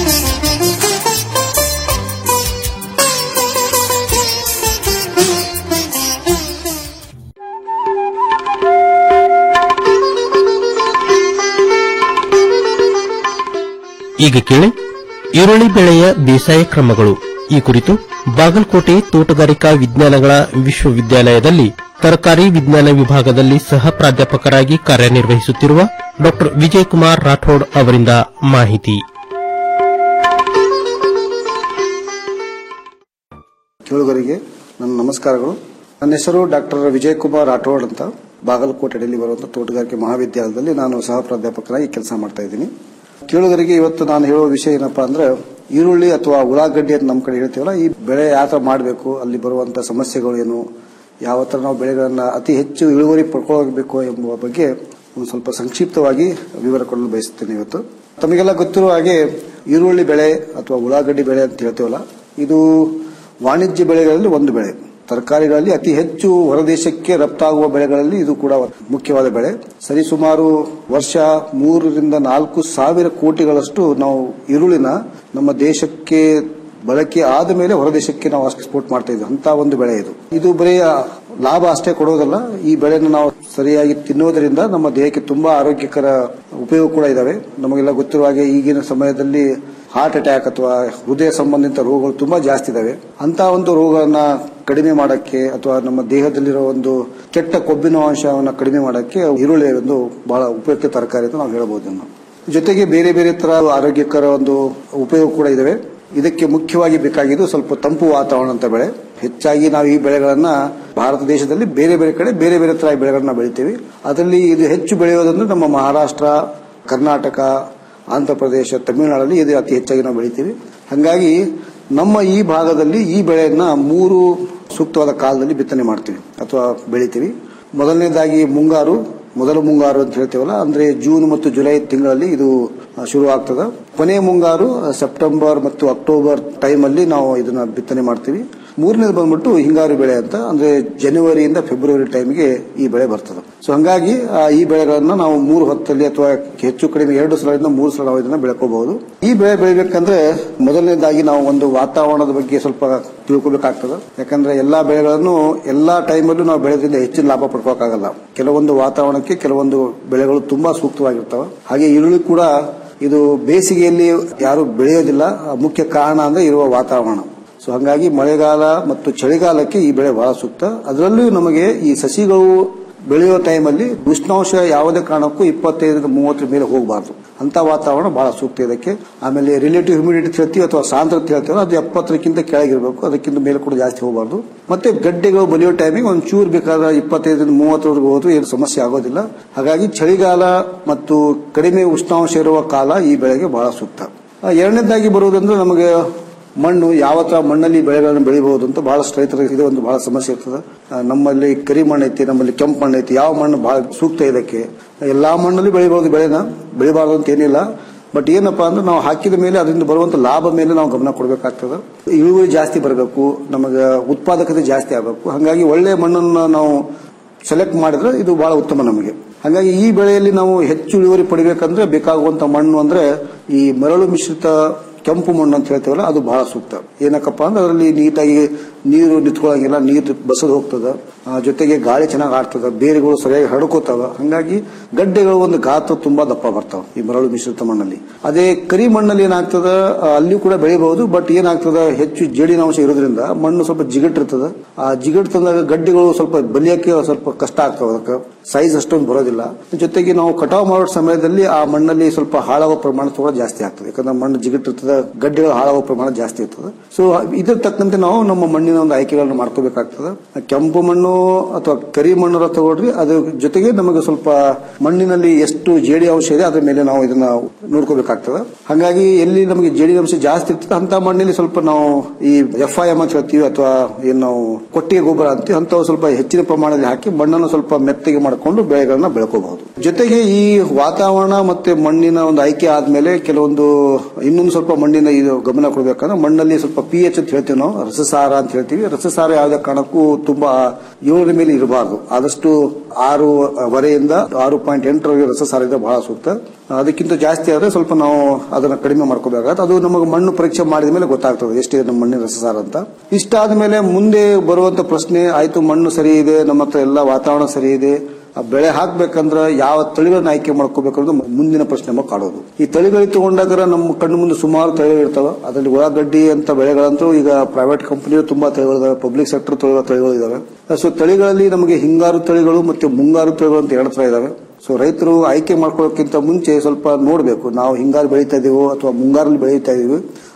ಈಗ ಕೇಳಿ ಈರುಳ್ಳಿ ಬೆಳೆಯ ಬೇಸಾಯ ಕ್ರಮಗಳು ಈ ಕುರಿತು ಬಾಗಲಕೋಟೆ ತೋಟಗಾರಿಕಾ ವಿಜ್ಞಾನಗಳ ವಿಶ್ವವಿದ್ಯಾಲಯದಲ್ಲಿ ತರಕಾರಿ ವಿಜ್ಞಾನ ವಿಭಾಗದಲ್ಲಿ ಸಹ ಪ್ರಾಧ್ಯಾಪಕರಾಗಿ ಕಾರ್ಯನಿರ್ವಹಿಸುತ್ತಿರುವ ಡಾ ವಿಜಯಕುಮಾರ್ ರಾಠೋಡ್ ಅವರಿಂದ ಮಾಹಿತಿ ಕೇಳುಗರಿಗೆ ನನ್ನ ನಮಸ್ಕಾರಗಳು ನನ್ನ ಹೆಸರು ಡಾಕ್ಟರ್ ವಿಜಯ್ ಕುಮಾರ್ ರಾಠೋಡ್ ಅಂತ ಬಾಗಲಕೋಟೆಯಲ್ಲಿ ಬರುವಂತಹ ತೋಟಗಾರಿಕೆ ಮಹಾವಿದ್ಯಾಲಯದಲ್ಲಿ ನಾನು ಸಹ ಪ್ರಾಧ್ಯಾಪಕರಾಗಿ ಕೆಲಸ ಮಾಡ್ತಾ ಇದ್ದೀನಿ ಕೇಳುಗರಿಗೆ ಇವತ್ತು ನಾನು ಹೇಳುವ ವಿಷಯ ಏನಪ್ಪಾ ಅಂದ್ರೆ ಈರುಳ್ಳಿ ಅಥವಾ ಉಳ್ಳಾಗಡ್ಡಿ ಅಂತ ನಮ್ಮ ಕಡೆ ಹೇಳ್ತೀವಲ್ಲ ಈ ಬೆಳೆ ಯಾವ ತರ ಮಾಡಬೇಕು ಅಲ್ಲಿ ಬರುವಂತ ಸಮಸ್ಯೆಗಳು ಏನು ಯಾವ ತರ ನಾವು ಬೆಳೆಗಳನ್ನ ಅತಿ ಹೆಚ್ಚು ಇಳುವರಿ ಪಡ್ಕೊಳ್ಳಬೇಕು ಎಂಬುವ ಬಗ್ಗೆ ಒಂದು ಸ್ವಲ್ಪ ಸಂಕ್ಷಿಪ್ತವಾಗಿ ವಿವರ ಕೊಡಲು ಬಯಸುತ್ತೇನೆ ಇವತ್ತು ತಮಗೆಲ್ಲ ಗೊತ್ತಿರುವ ಹಾಗೆ ಈರುಳ್ಳಿ ಬೆಳೆ ಅಥವಾ ಉಳ್ಳಾಗಡ್ಡಿ ಬೆಳೆ ಅಂತ ಹೇಳ್ತೀವಲ್ಲ ಇದು ವಾಣಿಜ್ಯ ಬೆಳೆಗಳಲ್ಲಿ ಒಂದು ಬೆಳೆ ತರಕಾರಿಗಳಲ್ಲಿ ಅತಿ ಹೆಚ್ಚು ಹೊರದೇಶಕ್ಕೆ ರಫ್ತಾಗುವ ಬೆಳೆಗಳಲ್ಲಿ ಇದು ಕೂಡ ಮುಖ್ಯವಾದ ಬೆಳೆ ಸರಿಸುಮಾರು ವರ್ಷ ಮೂರರಿಂದ ನಾಲ್ಕು ಸಾವಿರ ಕೋಟಿಗಳಷ್ಟು ನಾವು ಈರುಳ್ಳಿನ ನಮ್ಮ ದೇಶಕ್ಕೆ ಬಳಕೆ ಆದ ಮೇಲೆ ಹೊರದೇಶಕ್ಕೆ ನಾವು ಎಕ್ಸ್ಪೋರ್ಟ್ ಮಾಡ್ತಾ ಇದ್ದೀವಿ ಅಂತ ಒಂದು ಬೆಳೆ ಇದು ಇದು ಬರೀ ಲಾಭ ಅಷ್ಟೇ ಕೊಡೋದಲ್ಲ ಈ ಬೆಳೆಯನ್ನು ನಾವು ಸರಿಯಾಗಿ ತಿನ್ನೋದರಿಂದ ನಮ್ಮ ದೇಹಕ್ಕೆ ತುಂಬಾ ಆರೋಗ್ಯಕರ ಉಪಯೋಗ ಕೂಡ ಇದಾವೆ ನಮಗೆಲ್ಲ ಗೊತ್ತಿರುವ ಹಾಗೆ ಈಗಿನ ಸಮಯದಲ್ಲಿ ಹಾರ್ಟ್ ಅಟ್ಯಾಕ್ ಅಥವಾ ಹೃದಯ ಸಂಬಂಧಿತ ರೋಗಗಳು ತುಂಬಾ ಜಾಸ್ತಿ ಇದಾವೆ ಅಂತ ಒಂದು ರೋಗಗಳನ್ನ ಕಡಿಮೆ ಮಾಡಕ್ಕೆ ಅಥವಾ ನಮ್ಮ ದೇಹದಲ್ಲಿರೋ ಒಂದು ಕೆಟ್ಟ ಕೊಬ್ಬಿನ ಅಂಶವನ್ನು ಕಡಿಮೆ ಮಾಡಕ್ಕೆ ಈರುಳ್ಳಿ ಒಂದು ಬಹಳ ಉಪಯುಕ್ತ ತರಕಾರಿ ಅಂತ ನಾವು ಹೇಳಬಹುದು ನಾವು ಜೊತೆಗೆ ಬೇರೆ ಬೇರೆ ತರ ಆರೋಗ್ಯಕರ ಒಂದು ಉಪಯೋಗ ಕೂಡ ಇದಾವೆ ಇದಕ್ಕೆ ಮುಖ್ಯವಾಗಿ ಬೇಕಾಗಿದ್ದು ಸ್ವಲ್ಪ ತಂಪು ವಾತಾವರಣ ಅಂತ ಬೆಳೆ ಹೆಚ್ಚಾಗಿ ನಾವು ಈ ಬೆಳೆಗಳನ್ನ ಭಾರತ ದೇಶದಲ್ಲಿ ಬೇರೆ ಬೇರೆ ಕಡೆ ಬೇರೆ ಬೇರೆ ತರ ಬೆಳೆಗಳನ್ನ ಬೆಳಿತೀವಿ ಅದರಲ್ಲಿ ಇದು ಹೆಚ್ಚು ಬೆಳೆಯೋದಂದ್ರೆ ನಮ್ಮ ಮಹಾರಾಷ್ಟ್ರ ಕರ್ನಾಟಕ ಆಂಧ್ರ ಪ್ರದೇಶ ತಮಿಳುನಾಡಲ್ಲಿ ಇದು ಅತಿ ಹೆಚ್ಚಾಗಿ ನಾವು ಬೆಳಿತೀವಿ ಹಾಗಾಗಿ ನಮ್ಮ ಈ ಭಾಗದಲ್ಲಿ ಈ ಬೆಳೆಯನ್ನ ಮೂರು ಸೂಕ್ತವಾದ ಕಾಲದಲ್ಲಿ ಬಿತ್ತನೆ ಮಾಡ್ತೀವಿ ಅಥವಾ ಬೆಳಿತೀವಿ ಮೊದಲನೇದಾಗಿ ಮುಂಗಾರು ಮೊದಲ ಮುಂಗಾರು ಅಂತ ಹೇಳ್ತೀವಲ್ಲ ಅಂದ್ರೆ ಜೂನ್ ಮತ್ತು ಜುಲೈ ತಿಂಗಳಲ್ಲಿ ಇದು ಶುರು ಆಗ್ತದ ಕೊನೆಯ ಮುಂಗಾರು ಸೆಪ್ಟೆಂಬರ್ ಮತ್ತು ಅಕ್ಟೋಬರ್ ಟೈಮ್ ಅಲ್ಲಿ ನಾವು ಇದನ್ನ ಬಿತ್ತನೆ ಮಾಡ್ತೀವಿ ಮೂರನೇದು ಬಂದ್ಬಿಟ್ಟು ಹಿಂಗಾರು ಬೆಳೆ ಅಂತ ಅಂದ್ರೆ ಜನವರಿಯಿಂದ ಫೆಬ್ರವರಿ ಟೈಮ್ಗೆ ಈ ಬೆಳೆ ಬರ್ತದೆ ಸೊ ಹಂಗಾಗಿ ಆ, ಈ ಬೆಳೆಗಳನ್ನ ನಾವು ಮೂರು ಹೊತ್ತಲ್ಲಿ ಅಥವಾ ಹೆಚ್ಚು ಕಡಿಮೆ ಎರಡು ಸಲದಿಂದ ಮೂರು ಸಲ ನಾವು ಇದನ್ನ ಬೆಳ್ಕೋಬಹುದು ಈ ಬೆಳೆ ಬೆಳಿಬೇಕಂದ್ರೆ ಮೊದಲನೇದಾಗಿ ನಾವು ಒಂದು ವಾತಾವರಣದ ಬಗ್ಗೆ ಸ್ವಲ್ಪ ತಿಳ್ಕೊಬೇಕಾಗ್ತದೆ ಯಾಕಂದ್ರೆ ಎಲ್ಲಾ ಬೆಳೆಗಳನ್ನು ಎಲ್ಲಾ ಟೈಮಲ್ಲೂ ನಾವು ಬೆಳೆದ್ರಿಂದ ಹೆಚ್ಚಿನ ಲಾಭ ಪಡ್ಕೋಕ್ಕಾಗಲ್ಲ ಕೆಲವೊಂದು ವಾತಾವರಣಕ್ಕೆ ಕೆಲವೊಂದು ಬೆಳೆಗಳು ತುಂಬಾ ಸೂಕ್ತವಾಗಿರ್ತವೆ ಹಾಗೆ ಈರುಳ್ಳಿ ಕೂಡ ಇದು ಬೇಸಿಗೆಯಲ್ಲಿ ಯಾರು ಬೆಳೆಯೋದಿಲ್ಲ ಆ ಮುಖ್ಯ ಕಾರಣ ಅಂದ್ರೆ ಇರುವ ವಾತಾವರಣ ಸೊ ಹಂಗಾಗಿ ಮಳೆಗಾಲ ಮತ್ತು ಚಳಿಗಾಲಕ್ಕೆ ಈ ಬೆಳೆ ಬಹಳ ಸೂಕ್ತ ಅದರಲ್ಲಿಯೂ ನಮಗೆ ಈ ಸಸಿಗಳು ಬೆಳೆಯೋ ಟೈಮಲ್ಲಿ ಉಷ್ಣಾಂಶ ಯಾವುದೇ ಕಾರಣಕ್ಕೂ ಇಪ್ಪತ್ತೈದರಿಂದ ಮೂವತ್ತರ ಮೇಲೆ ಹೋಗಬಾರ್ದು ಅಂತ ವಾತಾವರಣ ಬಹಳ ಸೂಕ್ತ ಇದಕ್ಕೆ ಆಮೇಲೆ ರಿಲೇಟಿವ್ ಹ್ಯೂಮಿಡಿಟಿ ಹೇಳ್ತೀವಿ ಅಥವಾ ಸಾಂದ್ರತೆ ಹೇಳ್ತೀವಿ ಅದು ಎಪ್ಪತ್ತರಕ್ಕಿಂತ ಕೆಳಗಿರಬೇಕು ಅದಕ್ಕಿಂತ ಮೇಲೆ ಕೂಡ ಜಾಸ್ತಿ ಹೋಗಬಾರ್ದು ಮತ್ತೆ ಗಡ್ಡೆಗಳು ಬಲಿಯೋ ಟೈಮಿಗೆ ಒಂದು ಚೂರು ಬೇಕಾದ ಇಪ್ಪತ್ತೈದರಿಂದ ಮೂವತ್ತರವರೆಗೆ ಹೋದ್ರೂ ಏನು ಸಮಸ್ಯೆ ಆಗೋದಿಲ್ಲ ಹಾಗಾಗಿ ಚಳಿಗಾಲ ಮತ್ತು ಕಡಿಮೆ ಉಷ್ಣಾಂಶ ಇರುವ ಕಾಲ ಈ ಬೆಳೆಗೆ ಬಹಳ ಸೂಕ್ತ ಆ, ಎರಡನೇದಾಗಿ ಬರುವುದಂದ್ರೆ ನಮಗೆ ಮಣ್ಣು ಯಾವ ತರ ಮಣ್ಣಲ್ಲಿ ಬೆಳೆಗಳನ್ನು ಬೆಳಿಬಹುದು ಅಂತ ಬಹಳಷ್ಟು ರೈತರಿಗೆ ಇದು ಒಂದು ಬಹಳ ಸಮಸ್ಯೆ ಇರ್ತದೆ ಆ, ನಮ್ಮಲ್ಲಿ ಕರಿ ಮಣ್ಣು ಐತಿ ನಮ್ಮಲ್ಲಿ ಕೆಂಪು ಮಣ್ಣು ಐತಿ ಯಾವ ಮಣ್ಣು ಬಹಳ ಸೂಕ್ತ ಇದಕ್ಕೆ ಎಲ್ಲಾ ಮಣ್ಣಲ್ಲಿ ಬೆಳಿಬಹುದು ಬೆಳೆನ ಬೆಳಿಬಾರ್ದು ಅಂತ ಏನಿಲ್ಲ ಬಟ್ ಏನಪ್ಪಾ ಅಂದ್ರೆ ನಾವು ಹಾಕಿದ ಮೇಲೆ ಅದರಿಂದ ಬರುವಂತ ಲಾಭ ಮೇಲೆ ನಾವು ಗಮನ ಕೊಡಬೇಕಾಗ್ತದೆ ಇಳುವರಿ ಜಾಸ್ತಿ ಬರಬೇಕು ನಮಗೆ ಉತ್ಪಾದಕತೆ ಜಾಸ್ತಿ ಆಗಬೇಕು ಹಾಗಾಗಿ ಒಳ್ಳೆ ಮಣ್ಣನ್ನು ನಾವು ಸೆಲೆಕ್ಟ್ ಮಾಡಿದ್ರೆ ಇದು ಬಹಳ ಉತ್ತಮ ನಮಗೆ ಹಾಗಾಗಿ ಈ ಬೆಳೆಯಲ್ಲಿ ನಾವು ಹೆಚ್ಚು ಇಳುವರಿ ಪಡಿಬೇಕಂದ್ರೆ ಬೇಕಾಗುವಂತ ಮಣ್ಣು ಅಂದ್ರೆ ಈ ಮರಳು ಮಿಶ್ರಿತ ಕೆಂಪು ಮಣ್ಣು ಅಂತ ಹೇಳ್ತೇವಲ್ಲ ಅದು ಬಹಳ ಸೂಕ್ತ ಏನಕ್ಕಪ್ಪ ಅಂದ್ರೆ ಅದರಲ್ಲಿ ನೀಟಾಗಿ ನೀರು ನಿಂತ್ಕೊಳ್ಳಂಗಿಲ್ಲ ನೀರು ಬಸದು ಹೋಗ್ತದ ಆ, ಜೊತೆಗೆ ಗಾಳಿ ಚೆನ್ನಾಗಿ ಆಡ್ತದ ಬೇರುಗಳು ಸರಿಯಾಗಿ ಹರಡ್ಕೋತಾವ ಹಂಗಾಗಿ ಗಡ್ಡೆಗಳು ಒಂದು ಗಾತ್ರ ತುಂಬಾ ದಪ್ಪ ಬರ್ತಾವ ಈ ಮರಳು ಮಿಶ್ರಿತ ಮಣ್ಣಲ್ಲಿ ಅದೇ ಕರಿ ಮಣ್ಣಲ್ಲಿ ಏನಾಗ್ತದ ಆ, ಅಲ್ಲಿಯೂ ಕೂಡ ಬೆಳಿಬಹುದು ಬಟ್ ಏನಾಗ್ತದ ಹೆಚ್ಚು ಜೇಡಿನಾಂಶ ಇರೋದ್ರಿಂದ ಮಣ್ಣು ಸ್ವಲ್ಪ ಜಿಗಟ್ಟಿರ್ತದ ಆ ಜಿಗಟ್ ತಂದಾಗ ಗಡ್ಡೆಗಳು ಸ್ವಲ್ಪ ಬಲಿಯಕ್ಕೆ ಸ್ವಲ್ಪ ಕಷ್ಟ ಆಗ್ತಾವ ಅದಕ್ಕೆ ಸೈಜ್ ಅಷ್ಟೊಂದು ಬರೋದಿಲ್ಲ ಜೊತೆಗೆ ನಾವು ಕಟಾವು ಮಾಡೋ ಸಮಯದಲ್ಲಿ ಆ ಮಣ್ಣಲ್ಲಿ ಸ್ವಲ್ಪ ಹಾಳಾಗೋ ಪ್ರಮಾಣ ಕೂಡ ಜಾಸ್ತಿ ಆಗ್ತದೆ ಯಾಕಂದ್ರೆ ಮಣ್ಣು ಜಿಗಟ್ಟಿರ್ತದೆ ಗಡ್ಡೆಗಳು ಹಾಳಾಗೋ ಪ್ರಮಾಣ ಜಾಸ್ತಿ ಇರ್ತದೆ ಸೊ ಇದ್ರ ತಕ್ಕಂತೆ ನಾವು ನಮ್ಮ ಮಣ್ಣಿನ ಒಂದು ಆಯ್ಕೆಗಳನ್ನು ಮಾಡ್ಕೋಬೇಕಾಗ್ತದೆ ಕೆಂಪು ಮಣ್ಣು ಅಥವಾ ಕರಿ ಮಣ್ಣರ ತಗೊಳ್ರಿ ಅದ್ರ ಜೊತೆಗೆ ನಮಗೆ ಸ್ವಲ್ಪ ಮಣ್ಣಿನಲ್ಲಿ ಎಷ್ಟು ಜೇಡಿ ಅಂಶ ಇದೆ ಅದ್ರ ಮೇಲೆ ನಾವು ಇದನ್ನ ನೋಡ್ಕೋಬೇಕಾಗ್ತದೆ ಹಾಗಾಗಿ ಎಲ್ಲಿ ನಮಗೆ ಜೇಡಿ ಅಂಶ ಜಾಸ್ತಿ ಇರ್ತದೆ ಅಂತ ಮಣ್ಣಿನಲ್ಲಿ ಸ್ವಲ್ಪ ನಾವು ಈ ಎಫ್ ಐ ಎಂ ಅಂತ ಹೇಳ್ತೀವಿ ಅಥವಾ ಏನು ನಾವು ಕೊಟ್ಟಿಗೆ ಗೊಬ್ಬರ ಅಂತೀವಿ ಅಂತವು ಸ್ವಲ್ಪ ಹೆಚ್ಚಿನ ಪ್ರಮಾಣದಲ್ಲಿ ಹಾಕಿ ಮಣ್ಣನ್ನು ಸ್ವಲ್ಪ ಮೆತ್ತಗೆ ಮಾಡಿಕೊಂಡು ಬೆಳೆಗಳನ್ನ ಬೆಳ್ಕೋಬಹುದು ಜೊತೆಗೆ ಈ ವಾತಾವರಣ ಮತ್ತೆ ಮಣ್ಣಿನ ಒಂದು ಆಯ್ಕೆ ಆದ್ಮೇಲೆ ಕೆಲವೊಂದು ಇನ್ನೊಂದು ಸ್ವಲ್ಪ ಮಣ್ಣಿನ ಇದು ಗಮನ ಕೊಡಬೇಕಂದ್ರೆ ಮಣ್ಣಲ್ಲಿ ಸ್ವಲ್ಪ ಪಿ ಎಚ್ ಅಂತ ಹೇಳ್ತೀವಿ ನಾವು ರಸಸಾರ ಅಂತ ಹೇಳ್ತೀವಿ ರಸಸಾರ ಯಾವುದೇ ಕಾರಣಕ್ಕೂ ತುಂಬಾ ಏಳರ ಮೇಲೆ ಇರಬಾರ್ದು ಆದಷ್ಟು ಆರು ವರೆಯಿಂದ ಆರು ಪಾಯಿಂಟ್ ಎಂಟರವರೆಗೆ ರಸಸಾರ ಇದ್ರೆ ಬಹಳ ಸೂಕ್ತ ಅದಕ್ಕಿಂತ ಜಾಸ್ತಿ ಆದ್ರೆ ಸ್ವಲ್ಪ ನಾವು ಅದನ್ನ ಕಡಿಮೆ ಮಾಡ್ಕೋಬೇಕಾಗತ್ತೆ ಅದು ನಮಗೆ ಮಣ್ಣು ಪರೀಕ್ಷೆ ಮಾಡಿದ ಮೇಲೆ ಗೊತ್ತಾಗ್ತದೆ ಎಷ್ಟಿದೆ ನಮ್ಮ ಮಣ್ಣಿನ ರಸಸಾರ ಅಂತ ಇಷ್ಟಾದ ಮೇಲೆ ಮುಂದೆ ಬರುವಂತ ಪ್ರಶ್ನೆ ಆಯ್ತು ಮಣ್ಣು ಸರಿ ಇದೆ ನಮ್ಮ ಹತ್ರ ಎಲ್ಲ ವಾತಾವರಣ ಸರಿ ಇದೆ ಆ ಬೆಳೆ ಹಾಕ್ಬೇಕಂದ್ರೆ ಯಾವ ತಳಿಗಳನ್ನ ಆಯ್ಕೆ ಮಾಡ್ಕೋಬೇಕು ಅನ್ನೋದು ಮುಂದಿನ ಪ್ರಶ್ನೆ ನಮಗೆ ಕಾಡೋದು ಈ ತಳಿಗಳು ತಗೊಂಡಾಗ ನಮ್ಮ ಕಣ್ಣು ಮುಂದೆ ಸುಮಾರು ತಳಿಗಳು ಇರ್ತಾವೆ ಅದರಲ್ಲಿ ಉಳ್ಳಾಗಡ್ಡಿ ಅಂತ ಬೆಳೆಗಳಂತೂ ಈಗ ಪ್ರೈವೇಟ್ ಕಂಪನಿ ತುಂಬಾ ತಳಿಗಳಿದಾವೆ ಪಬ್ಲಿಕ್ ಸೆಕ್ಟರ್ ತಳಿಗಳು ಇದಾವೆ ಸೊ ತಳಿಗಳಲ್ಲಿ ನಮಗೆ ಹಿಂಗಾರು ತಳಿಗಳು ಮತ್ತೆ ಮುಂಗಾರು ತಳಿಗಳು ಅಂತ ಎರಡು ತರ ಇದಾವೆ ಸೊ ರೈತರು ಆಯ್ಕೆ ಮಾಡ್ಕೊಳ್ಳೋಕ್ಕಿಂತ ಮುಂಚೆ ಸ್ವಲ್ಪ ನೋಡಬೇಕು ನಾವು ಹಿಂಗಾರು ಬೆಳೀತಾ ಇದೀವೋ ಅಥವಾ ಮುಂಗಾರಲ್ಲಿ ಬೆಳೀತಾ ಇದೀವಿ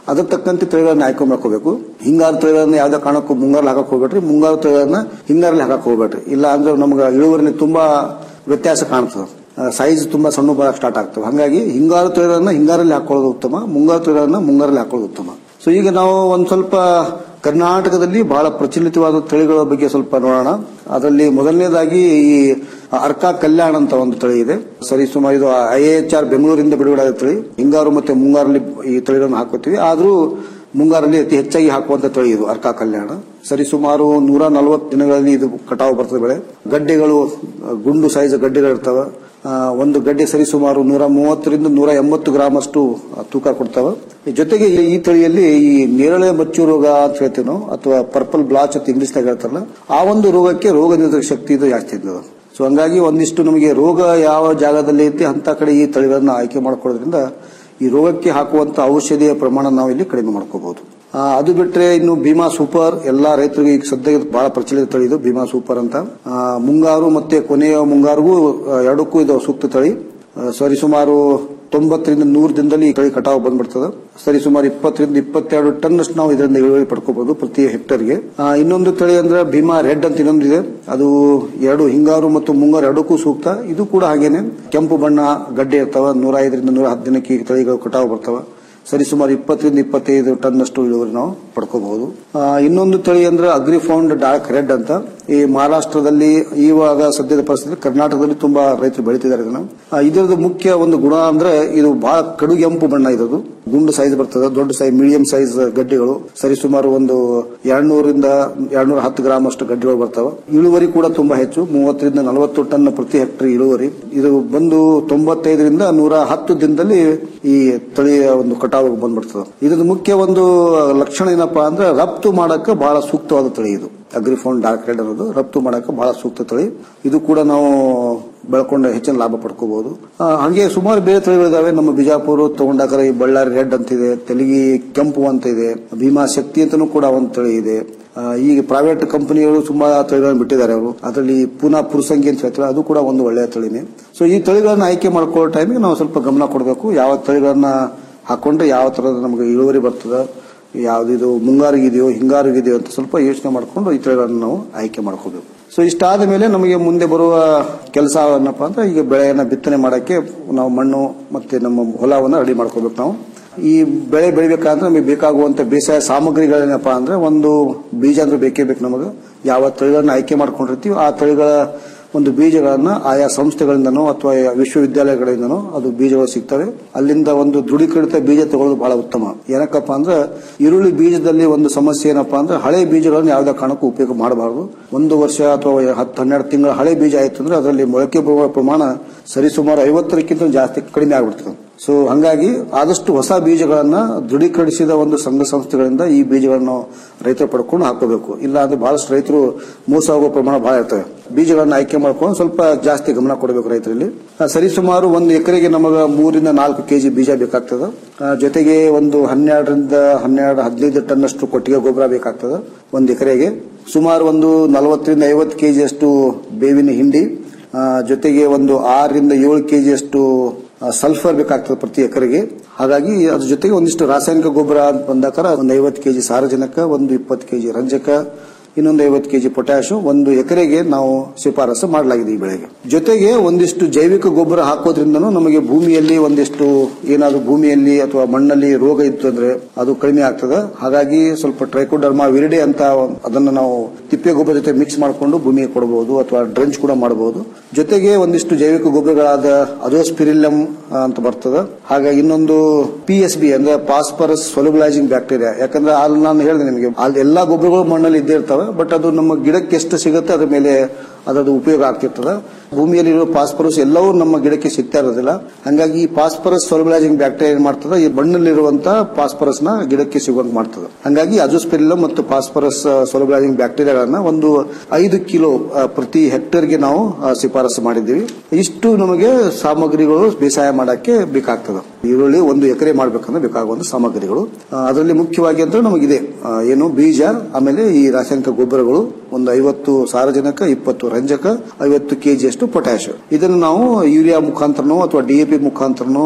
ಅದ್ರ ತಕ್ಕಂತೆ ತಳಿಗಳನ್ನ ಆಯ್ಕೆ ಮಾಡ್ಕೋಬೇಕು ಹಿಂಗಾರು ತಳಿಗಳನ್ನ ಯಾವ್ದೇ ಕಾರಣಕ್ಕೂ ಮುಂಗಾರಲ್ಲಿ ಹಾಕಕ್ ಹೋಗ್ಬೇಡ್ರಿ ಮುಂಗಾರು ತಳಿಗಳನ್ನ ಹಿಂಗಾರಲ್ಲಿ ಹಾಕಕ್ ಹೋಗ್ಬೇಡ್ರಿ ಇಲ್ಲ ಅಂದ್ರೆ ನಮ್ಗೆ ಇಳುವರಿನ ತುಂಬಾ ವ್ಯತ್ಯಾಸ ಕಾಣ್ತದೆ ಸೈಜ್ ತುಂಬಾ ಸಣ್ಣ ಬರಕ್ ಸ್ಟಾರ್ಟ್ ಆಗ್ತವೆ ಹಾಗಾಗಿ ಹಿಂಗಾರು ತಳಿಗಳನ್ನ ಹಿಂಗಾರಲ್ಲಿ ಹಾಕೊಳ್ಳೋದು ಉತ್ತಮ ಮುಂಗಾರು ತಳಿಗಳನ್ನ ಮುಂಗಾರಲ್ಲಿ ಹಾಕೊಳ್ಳೋದು ಉತ್ತಮ ಸೊ ಈಗ ನಾವು ಒಂದ್ ಸ್ವಲ್ಪ ಕರ್ನಾಟಕದಲ್ಲಿ ಬಹಳ ಪ್ರಚಲಿತವಾದ ತಳಿಗಳ ಬಗ್ಗೆ ಸ್ವಲ್ಪ ನೋಡೋಣ ಅದರಲ್ಲಿ ಮೊದಲನೇದಾಗಿ ಈ ಅರ್ಕಾ ಕಲ್ಯಾಣ ಅಂತ ಒಂದು ತಳಿ ಇದೆ ಸರಿ ಸುಮಾರು ಇದು ಐಎಚ್ಆರ್ ಬೆಂಗಳೂರಿಂದ ಬಿಡುಗಡೆ ಆದ ತಳಿ ಹಿಂಗಾರು ಮತ್ತೆ ಮುಂಗಾರಲ್ಲಿ ಈ ತಳಿಗಳನ್ನು ಹಾಕೋತೀವಿ ಆದ್ರೂ ಮುಂಗಾರಲ್ಲಿ ಅತಿ ಹೆಚ್ಚಾಗಿ ಹಾಕುವಂತ ತಳಿ ಇದು ಅರ್ಕಾ ಕಲ್ಯಾಣ ಸರಿ ಸುಮಾರು ನೂರ ನಲವತ್ತು ದಿನಗಳಲ್ಲಿ ಇದು ಕಟಾವು ಬರ್ತದೆ ಬೆಳೆ ಗಡ್ಡೆಗಳು ಆ, ಗುಂಡು ಸೈಜ್ ಗಡ್ಡೆಗಳಿರ್ತವೆ ಆ, ಒಂದು ಗಡ್ಡೆ ಸರಿ ಸುಮಾರು ನೂರ ಮೂವತ್ತರಿಂದ ನೂರ ಎಂಬತ್ತು ಗ್ರಾಮ್ ಅಷ್ಟು ಆ, ತೂಕ ಕೊಡ್ತಾವೆ ಈ ಜೊತೆಗೆ ಈ- ಈ ತಳಿಯಲ್ಲಿ ಈ ನೇರಳೆ ಮಚ್ಚು ರೋಗ ಅಂತ ಹೇಳ್ತೀವಿ ನಾವು ಅಥವಾ ಪರ್ಪಲ್ ಬ್ಲಾಚ್ ಅಂತ ಇಂಗ್ಲಿಷ್ ನಾಗ ಹೇಳ್ತಾರಲ್ಲ ಆ ಒಂದು ರೋಗಕ್ಕೆ ರೋಗ ನಿರೋಧಕ ಶಕ್ತಿ ಇದು ಜಾಸ್ತಿ ಇರ್ತದೆ ಸೊ ಹಂಗಾಗಿ ಒಂದಿಷ್ಟು ನಮಗೆ ರೋಗ ಯಾವ ಜಾಗದಲ್ಲಿ ಐತಿ ಅಂತ ಕಡೆ ಈ ತಳಿಗಳನ್ನ ಆಯ್ಕೆ ಮಾಡ್ಕೊಳ್ಳೋದ್ರಿಂದ ಈ ರೋಗಕ್ಕೆ ಹಾಕುವಂತ ಔಷಧಿಯ ಪ್ರಮಾಣ ನಾವು ಇಲ್ಲಿ ಕಡಿಮೆ ಮಾಡ್ಕೋಬಹುದು ಆ, ಅದು ಬಿಟ್ರೆ ಇನ್ನು ಭೀಮಾ ಸೂಪರ್ ಎಲ್ಲಾ ರೈತರಿಗೆ ಈಗ ಸದ್ಯ ಬಹಳ ಪ್ರಚಲಿತ ತಳಿ ಇದು ಭೀಮಾ ಸೂಪರ್ ಅಂತ ಆ, ಮುಂಗಾರು ಮತ್ತೆ ಕೊನೆಯ ಮುಂಗಾರಿಗೂ ಆ, ಎರಡಕ್ಕೂ ಇದು ಸೂಕ್ತ ತಳಿ ಆ, ಸರಿ ಸುಮಾರು ತೊಂಬತ್ತರಿಂದ ನೂರು ದಿನದಲ್ಲಿ ಈ ತಳಿ ಕಟಾವು ಬಂದ್ಬಿಡ್ತದೆ ಸರಿ ಸುಮಾರು ಇಪ್ಪತ್ತರಿಂದ ಇಪ್ಪತ್ತೆರಡು ಟನ್ ಅಷ್ಟು ನಾವು ಇದರಿಂದ ಇಳುವರಿ ಪಡ್ಕೋಬಹುದು ಪ್ರತಿ ಹೆಕ್ಟರ್ಗೆ ಆ, ಇನ್ನೊಂದು ತಳಿ ಅಂದ್ರೆ ಭೀಮಾ ರೆಡ್ ಅಂತ ಇನ್ನೊಂದು ಇದೆ ಅದು ಎರಡು ಹಿಂಗಾರು ಮತ್ತು ಮುಂಗಾರು ಎರಡಕ್ಕೂ ಸೂಕ್ತ ಇದು ಕೂಡ ಹಾಗೇನೆ ಕೆಂಪು ಬಣ್ಣ ಗಡ್ಡೆ ಇರ್ತಾವ ನೂರ ಐದರಿಂದ ನೂರ ಹತ್ತು ದಿನಕ್ಕೆ ಈ ತಳಿಗಳು ಕಟಾವು ಬರ್ತಾವ ಸರಿ ಸುಮಾರು ಇಪ್ಪತ್ತರಿಂದ ಇಪ್ಪತ್ತೈದು ಟನ್ ಅಷ್ಟು ಇಳುವರಿ ನಾವು ಪಡ್ಕೋಬಹುದು ಆ, ಇನ್ನೊಂದು ತಳಿ ಅಂದ್ರೆ ಅಗ್ರಿಫೌಂಡ್ ಡಾರ್ಕ್ ರೆಡ್ ಅಂತ ಈ ಮಹಾರಾಷ್ಟ್ರದಲ್ಲಿ ಇವಾಗ ಸದ್ಯದ ಪರಿಸ್ಥಿತಿ ಕರ್ನಾಟಕದಲ್ಲಿ ತುಂಬಾ ರೈತರು ಬೆಳಿತಿದ್ದಾರೆ ಇದನ್ನ ಆ, ಇದರದ್ದು ಮುಖ್ಯ ಒಂದು ಗುಣ ಅಂದ್ರೆ ಇದು ಬಹಳ ಕಡುಗೆಂಪು ಬಣ್ಣ ಇರೋದು ಗುಂಡು ಸೈಜ್ ಬರ್ತದೆ ದೊಡ್ಡ ಸೈಜ್ ಮೀಡಿಯಂ ಸೈಜ್ ಗಡ್ಡೆಗಳು ಸರಿ ಸುಮಾರು ಒಂದು ಎರಡ್ನೂರಿಂದ ಎರಡ್ನೂರ ಹತ್ತು ಗ್ರಾಮ್ ಅಷ್ಟು ಗಡ್ಡೆಗಳು ಬರ್ತಾವೆ ಇಳುವರಿ ಕೂಡ ತುಂಬಾ ಹೆಚ್ಚು ಮೂವತ್ತರಿಂದ ನಲವತ್ತು ಟನ್ ಪ್ರತಿ ಹೆಕ್ಟರ್ ಇಳುವರಿ ಇದು ಬಂದು ತೊಂಬತ್ತೈದರಿಂದ ನೂರ ಹತ್ತು ದಿನದಲ್ಲಿ ಈ ತಳಿಯ ಒಂದು ಕಟಾವು ಬಂದ್ಬಿಡ್ತದೆ ಇದ್ರದ್ದು ಮುಖ್ಯ ಒಂದು ಲಕ್ಷಣ ಏನಪ್ಪಾ ಅಂದ್ರೆ ರಫ್ತು ಮಾಡಕ್ಕೆ ಬಹಳ ಸೂಕ್ತವಾದ ತಳಿ ಇದು ಅಗ್ರಿಫೋನ್ ಡಾರ್ಕ್ ರೆಡ್ ಅನ್ನೋದು ರಫ್ತು ಮಾಡಕ್ಕೆ ಬಹಳ ಸೂಕ್ತ ತಳಿ ಇದು ಕೂಡ ನಾವು ಬೆಳ್ಕೊಂಡು ಹೆಚ್ಚಿನ ಲಾಭ ಪಡ್ಕೋಬಹುದು ಆ, ಹಾಗೆ ಸುಮಾರು ಬೇರೆ ತಳಿಗಳಿದಾವೆ ನಮ್ಮ ಬಿಜಾಪುರ ತಗೊಂಡಾಕರ ಈ ಬಳ್ಳಾರಿ ರೆಡ್ ಅಂತಿದೆ ತೆಲಗಿ ಕೆಂಪು ಅಂತ ಇದೆ ಭೀಮಾ ಶಕ್ತಿ ಅಂತಾನೂ ಕೂಡ ಒಂದು ತಳಿ ಇದೆ ಆ, ಈಗ ಪ್ರೈವೇಟ್ ಕಂಪನಿಗಳು ತುಂಬಾ ತಳಿಗಳನ್ನು ಬಿಟ್ಟಿದ್ದಾರೆ ಅವರು ಅದರಲ್ಲಿ ಪುನಃ ಪುರುಸಂಗಿ ಅಂತ ಹೇಳ್ತಾರೆ ಅದು ಕೂಡ ಒಂದು ಒಳ್ಳೆಯ ತಳಿನೇ ಸೊ ಈ ತಳಿಗಳನ್ನ ಆಯ್ಕೆ ಮಾಡ್ಕೊಳ್ಳೋ ಟೈಮಿಗೆ ನಾವು ಸ್ವಲ್ಪ ಗಮನ ಕೊಡಬೇಕು ಯಾವ ತಳಿಗಳನ್ನ ಹಾಕೊಂಡ್ರೆ ಯಾವ ತರದ ನಮಗೆ ಇಳುವರಿ ಬರ್ತದೆ ಯಾವ್ದಿದು ಮುಂಗಾರಿಗಿದೆಯೋ ಹಿಂಗಾರಿಗಿದೆಯೋ ಅಂತ ಸ್ವಲ್ಪ ಯೋಚನೆ ಮಾಡಿಕೊಂಡು ಈ ತಳಿಗಳನ್ನು ನಾವು ಆಯ್ಕೆ ಮಾಡ್ಕೋಬೇಕು ಸೊ ಇಷ್ಟಾದ ಮೇಲೆ ನಮಗೆ ಮುಂದೆ ಬರುವ ಕೆಲಸ ಏನಪ್ಪಾ ಅಂದ್ರೆ ಈಗ ಬೆಳೆಯನ್ನ ಬಿತ್ತನೆ ಮಾಡಕ್ಕೆ ನಾವು ಮಣ್ಣು ಮತ್ತೆ ನಮ್ಮ ಹೊಲವನ್ನ ರೆಡಿ ಮಾಡ್ಕೋಬೇಕು ನಾವು ಈ ಬೆಳೆ ಬೆಳಿಬೇಕಂದ್ರೆ ನಮಗೆ ಬೇಕಾಗುವಂತ ಬೇಸಾಯ ಸಾಮಗ್ರಿಗಳೇನಪ್ಪಾ ಅಂದ್ರೆ ಒಂದು ಬೀಜ ಅಂದ್ರೆ ಬೇಕೇ ಬೇಕು ನಮಗೆ ಯಾವ ತಳಿಗಳನ್ನ ಆಯ್ಕೆ ಮಾಡ್ಕೊಂಡಿರ್ತೀವಿ ಆ ತಳಿಗಳ ಒಂದು ಬೀಜಗಳನ್ನ ಆಯಾ ಸಂಸ್ಥೆಗಳಿಂದನೋ ಅಥವಾ ವಿಶ್ವವಿದ್ಯಾಲಯಗಳಿಂದನೋ ಅದು ಬೀಜಗಳು ಸಿಗ್ತವೆ ಅಲ್ಲಿಂದ ಒಂದು ದೃಢೀಕೃತ ಬೀಜ ತಗೊಳ್ಳೋದು ಬಹಳ ಉತ್ತಮ ಏನಕ್ಕಪ್ಪ ಅಂದ್ರೆ ಈರುಳ್ಳಿ ಬೀಜದಲ್ಲಿ ಒಂದು ಸಮಸ್ಯೆ ಏನಪ್ಪಾ ಅಂದ್ರೆ ಹಳೆ ಬೀಜಗಳನ್ನು ಯಾವುದೇ ಕಾರಣಕ್ಕೂ ಉಪಯೋಗ ಮಾಡಬಾರದು ಒಂದು ವರ್ಷ ಅಥವಾ ಹತ್ತು ಹನ್ನೆರಡು ತಿಂಗಳ ಹಳೆ ಬೀಜ ಆಯ್ತು ಅಂದ್ರೆ ಅದರಲ್ಲಿ ಮೊಳಕೆ ಬರುವ ಪ್ರಮಾಣ ಸರಿಸುಮಾರು ಐವತ್ತರಕ್ಕಿಂತ ಜಾಸ್ತಿ ಕಡಿಮೆ ಆಗ್ಬಿಡ್ತದೆ ಸೊ ಹಂಗಾಗಿ ಆದಷ್ಟು ಹೊಸ ಬೀಜಗಳನ್ನ ದೃಢೀಕರಿಸಿದ ಒಂದು ಸಂಘ ಸಂಸ್ಥೆಗಳಿಂದ ಈ ಬೀಜಗಳನ್ನು ರೈತರು ಪಡ್ಕೊಂಡು ಹಾಕೋಬೇಕು ಇಲ್ಲ ಅಂದ್ರೆ ಬಹಳಷ್ಟು ರೈತರು ಮೋಸ ಆಗುವ ಪ್ರಮಾಣ ಬಹಳ ಇರ್ತವೆ ಬೀಜಗಳನ್ನ ಆಯ್ಕೆ ಮಾಡ್ಕೊಂಡು ಸ್ವಲ್ಪ ಜಾಸ್ತಿ ಗಮನ ಕೊಡಬೇಕು ರೈತರಲ್ಲಿ ಆ, ಸರಿಸುಮಾರು ಒಂದು ಎಕರೆಗೆ ನಮಗ ಮೂರಿಂದ ನಾಲ್ಕು ಕೆಜಿ ಬೀಜ ಬೇಕಾಗ್ತದೆ ಆ, ಜೊತೆಗೆ ಒಂದು ಹನ್ನೆರಡರಿಂದ ಹನ್ನೆರಡು ಹದಿನೈದು ಟನ್ ಅಷ್ಟು ಕೊಟ್ಟಿಗೆ ಗೊಬ್ಬರ ಬೇಕಾಗ್ತದೆ ಒಂದು ಎಕರೆಗೆ ಸುಮಾರು ಒಂದು ನಲವತ್ತರಿಂದ ಐವತ್ತು ಕೆಜಿ ಅಷ್ಟು ಬೇವಿನ ಹಿಂಡಿ ಆ, ಜೊತೆಗೆ ಒಂದು ಆರರಿಂದ ಏಳು ಕೆಜಿ ಅಷ್ಟು ಆ, ಸಲ್ಫರ್ ಬೇಕಾಗ್ತದೆ ಪ್ರತಿ ಎಕರೆಗೆ ಹಾಗಾಗಿ ಅದ್ರ ಜೊತೆಗೆ ಒಂದಿಷ್ಟು ರಾಸಾಯನಿಕ ಗೊಬ್ಬರ ಅಂತ ಬಂದಾಕಾರ ಒಂದು ಐವತ್ತು ಕೆಜಿ ಸಾರಜನಕ ಒಂದು ಇಪ್ಪತ್ತು ಕೆಜಿ ರಂಜಕ ಇನ್ನೊಂದು ಐವತ್ತು ಕೆಜಿ ಪೊಟ್ಯಾಶ್ ಒಂದು ಎಕರೆಗೆ ನಾವು ಶಿಫಾರಸು ಮಾಡಲಾಗಿದೆ ಈ ಬೆಳೆಗೆ ಜೊತೆಗೆ ಒಂದಿಷ್ಟು ಜೈವಿಕ ಗೊಬ್ಬರ ಹಾಕೋದ್ರಿಂದನೂ ನಮಗೆ ಭೂಮಿಯಲ್ಲಿ ಒಂದಿಷ್ಟು ಏನಾದ್ರು ಭೂಮಿಯಲ್ಲಿ ಅಥವಾ ಮಣ್ಣಲ್ಲಿ ರೋಗ ಇತ್ತು ಅಂದ್ರೆ ಅದು ಕಡಿಮೆ ಆಗ್ತದೆ ಹಾಗಾಗಿ ಸ್ವಲ್ಪ ಟ್ರೈಕೋಡರ್ಮಾ ವಿರಿಡೆ ಅಂತ ಅದನ್ನ ನಾವು ತಿಪ್ಪೆ ಗೊಬ್ಬರ ಜೊತೆ ಮಿಕ್ಸ್ ಮಾಡಿಕೊಂಡು ಭೂಮಿಗೆ ಕೊಡಬಹುದು ಅಥವಾ ಡ್ರೆಂಚ್ ಕೂಡ ಮಾಡಬಹುದು ಜೊತೆಗೆ ಒಂದಿಷ್ಟು ಜೈವಿಕ ಗೊಬ್ಬರಗಳಾದ ಅದೋಸ್ಪಿರಿಲಮ್ ಅಂತ ಬರ್ತದೆ ಹಾಗಾಗಿ ಇನ್ನೊಂದು ಪಿ ಎಸ್ ಬಿ ಅಂದ್ರೆ ಪಾಸ್ಪರಸ್ ಸೊಲಬಲೈಸಿಂಗ್ ಬ್ಯಾಕ್ಟೀರಿಯಾ ಯಾಕಂದ್ರೆ ಅಲ್ಲಿ ನಾನು ಹೇಳಿದೆ ನಿಮಗೆ ಅಲ್ಲಿ ಎಲ್ಲಾ ಗೊಬ್ಬರಗಳು ಮಣ್ಣಲ್ಲಿ ಇದ್ದೇ ಇರ್ತವೆ ಬಟ್ ಅದು ನಮ್ಮ ಗಿಡಕ್ಕೆ ಎಷ್ಟು ಸಿಗುತ್ತೆ ಅದ್ರ ಮೇಲೆ ಅದರದ್ದು ಉಪಯೋಗ ಆಗ್ತಿರ್ತದೆ ಭೂಮಿಯಲ್ಲಿ ಇರೋ ಪಾಸ್ಪರಸ್ ಎಲ್ಲವೂ ನಮ್ಮ ಗಿಡಕ್ಕೆ ಸಿಗ್ತಾ ಇರೋದಿಲ್ಲ ಹಂಗಾಗಿ ಈ ಪಾಸ್ಪರಸ್ ಸೊಲಬಲೈಸಿಂಗ್ ಬ್ಯಾಕ್ಟೀರಿಯಾ ಏನ್ ಮಾಡ್ತದೆ ಈ ಮಣ್ಣಲ್ಲಿರುವಂತಹ ಪಾಸ್ಪರಸ್ ನ ಗಿಡಕ್ಕೆ ಸಿಗುವಂತ ಮಾಡ್ತದೆ ಹಂಗಾಗಿ ಅಜೋಸ್ಪಿರಿಲಮ್ ಮತ್ತು ಪಾಸ್ಪರಸ್ ಸೊಲಬಲೈಸಿಂಗ್ ಬ್ಯಾಕ್ಟೀರಿಯಾಗಳನ್ನ ಒಂದು ಐದು ಕಿಲೋ ಆ, ಪ್ರತಿ ಹೆಕ್ಟೇರ್ಗೆ ನಾವು ಆ, ಶಿಫಾರಸು ಮಾಡಿದ್ದೀವಿ ಇಷ್ಟು ನಮಗೆ ಸಾಮಗ್ರಿಗಳು ಬೇಸಾಯ ಮಾಡಕ್ಕೆ ಬೇಕಾಗ್ತದೆ ಈರುಳ್ಳಿ ಒಂದು ಎಕರೆ ಮಾಡ್ಬೇಕಂದ್ರೆ ಬೇಕಾಗುವಂತ ಸಾಮಗ್ರಿಗಳು ಆ, ಅದರಲ್ಲಿ ಮುಖ್ಯವಾಗಿ ಅಂದ್ರೆ ನಮಗಿದೆ ಆ, ಏನು ಬೀಜ ಆಮೇಲೆ ಈ ರಾಸಾಯನಿಕ ಗೊಬ್ಬರಗಳು ಒಂದು ಐವತ್ತು ಸಾರಜನಕ ಇಪ್ಪತ್ತು ರಂಜಕ ಐವತ್ತು ಕೆಜಿ ಅಷ್ಟು ಪೊಟ್ಯಾಶ್ ಇದನ್ನು ನಾವು ಯೂರಿಯಾ ಮುಖಾಂತರನೋ ಅಥವಾ ಡಿಎಪಿ ಮುಖಾಂತರನೋ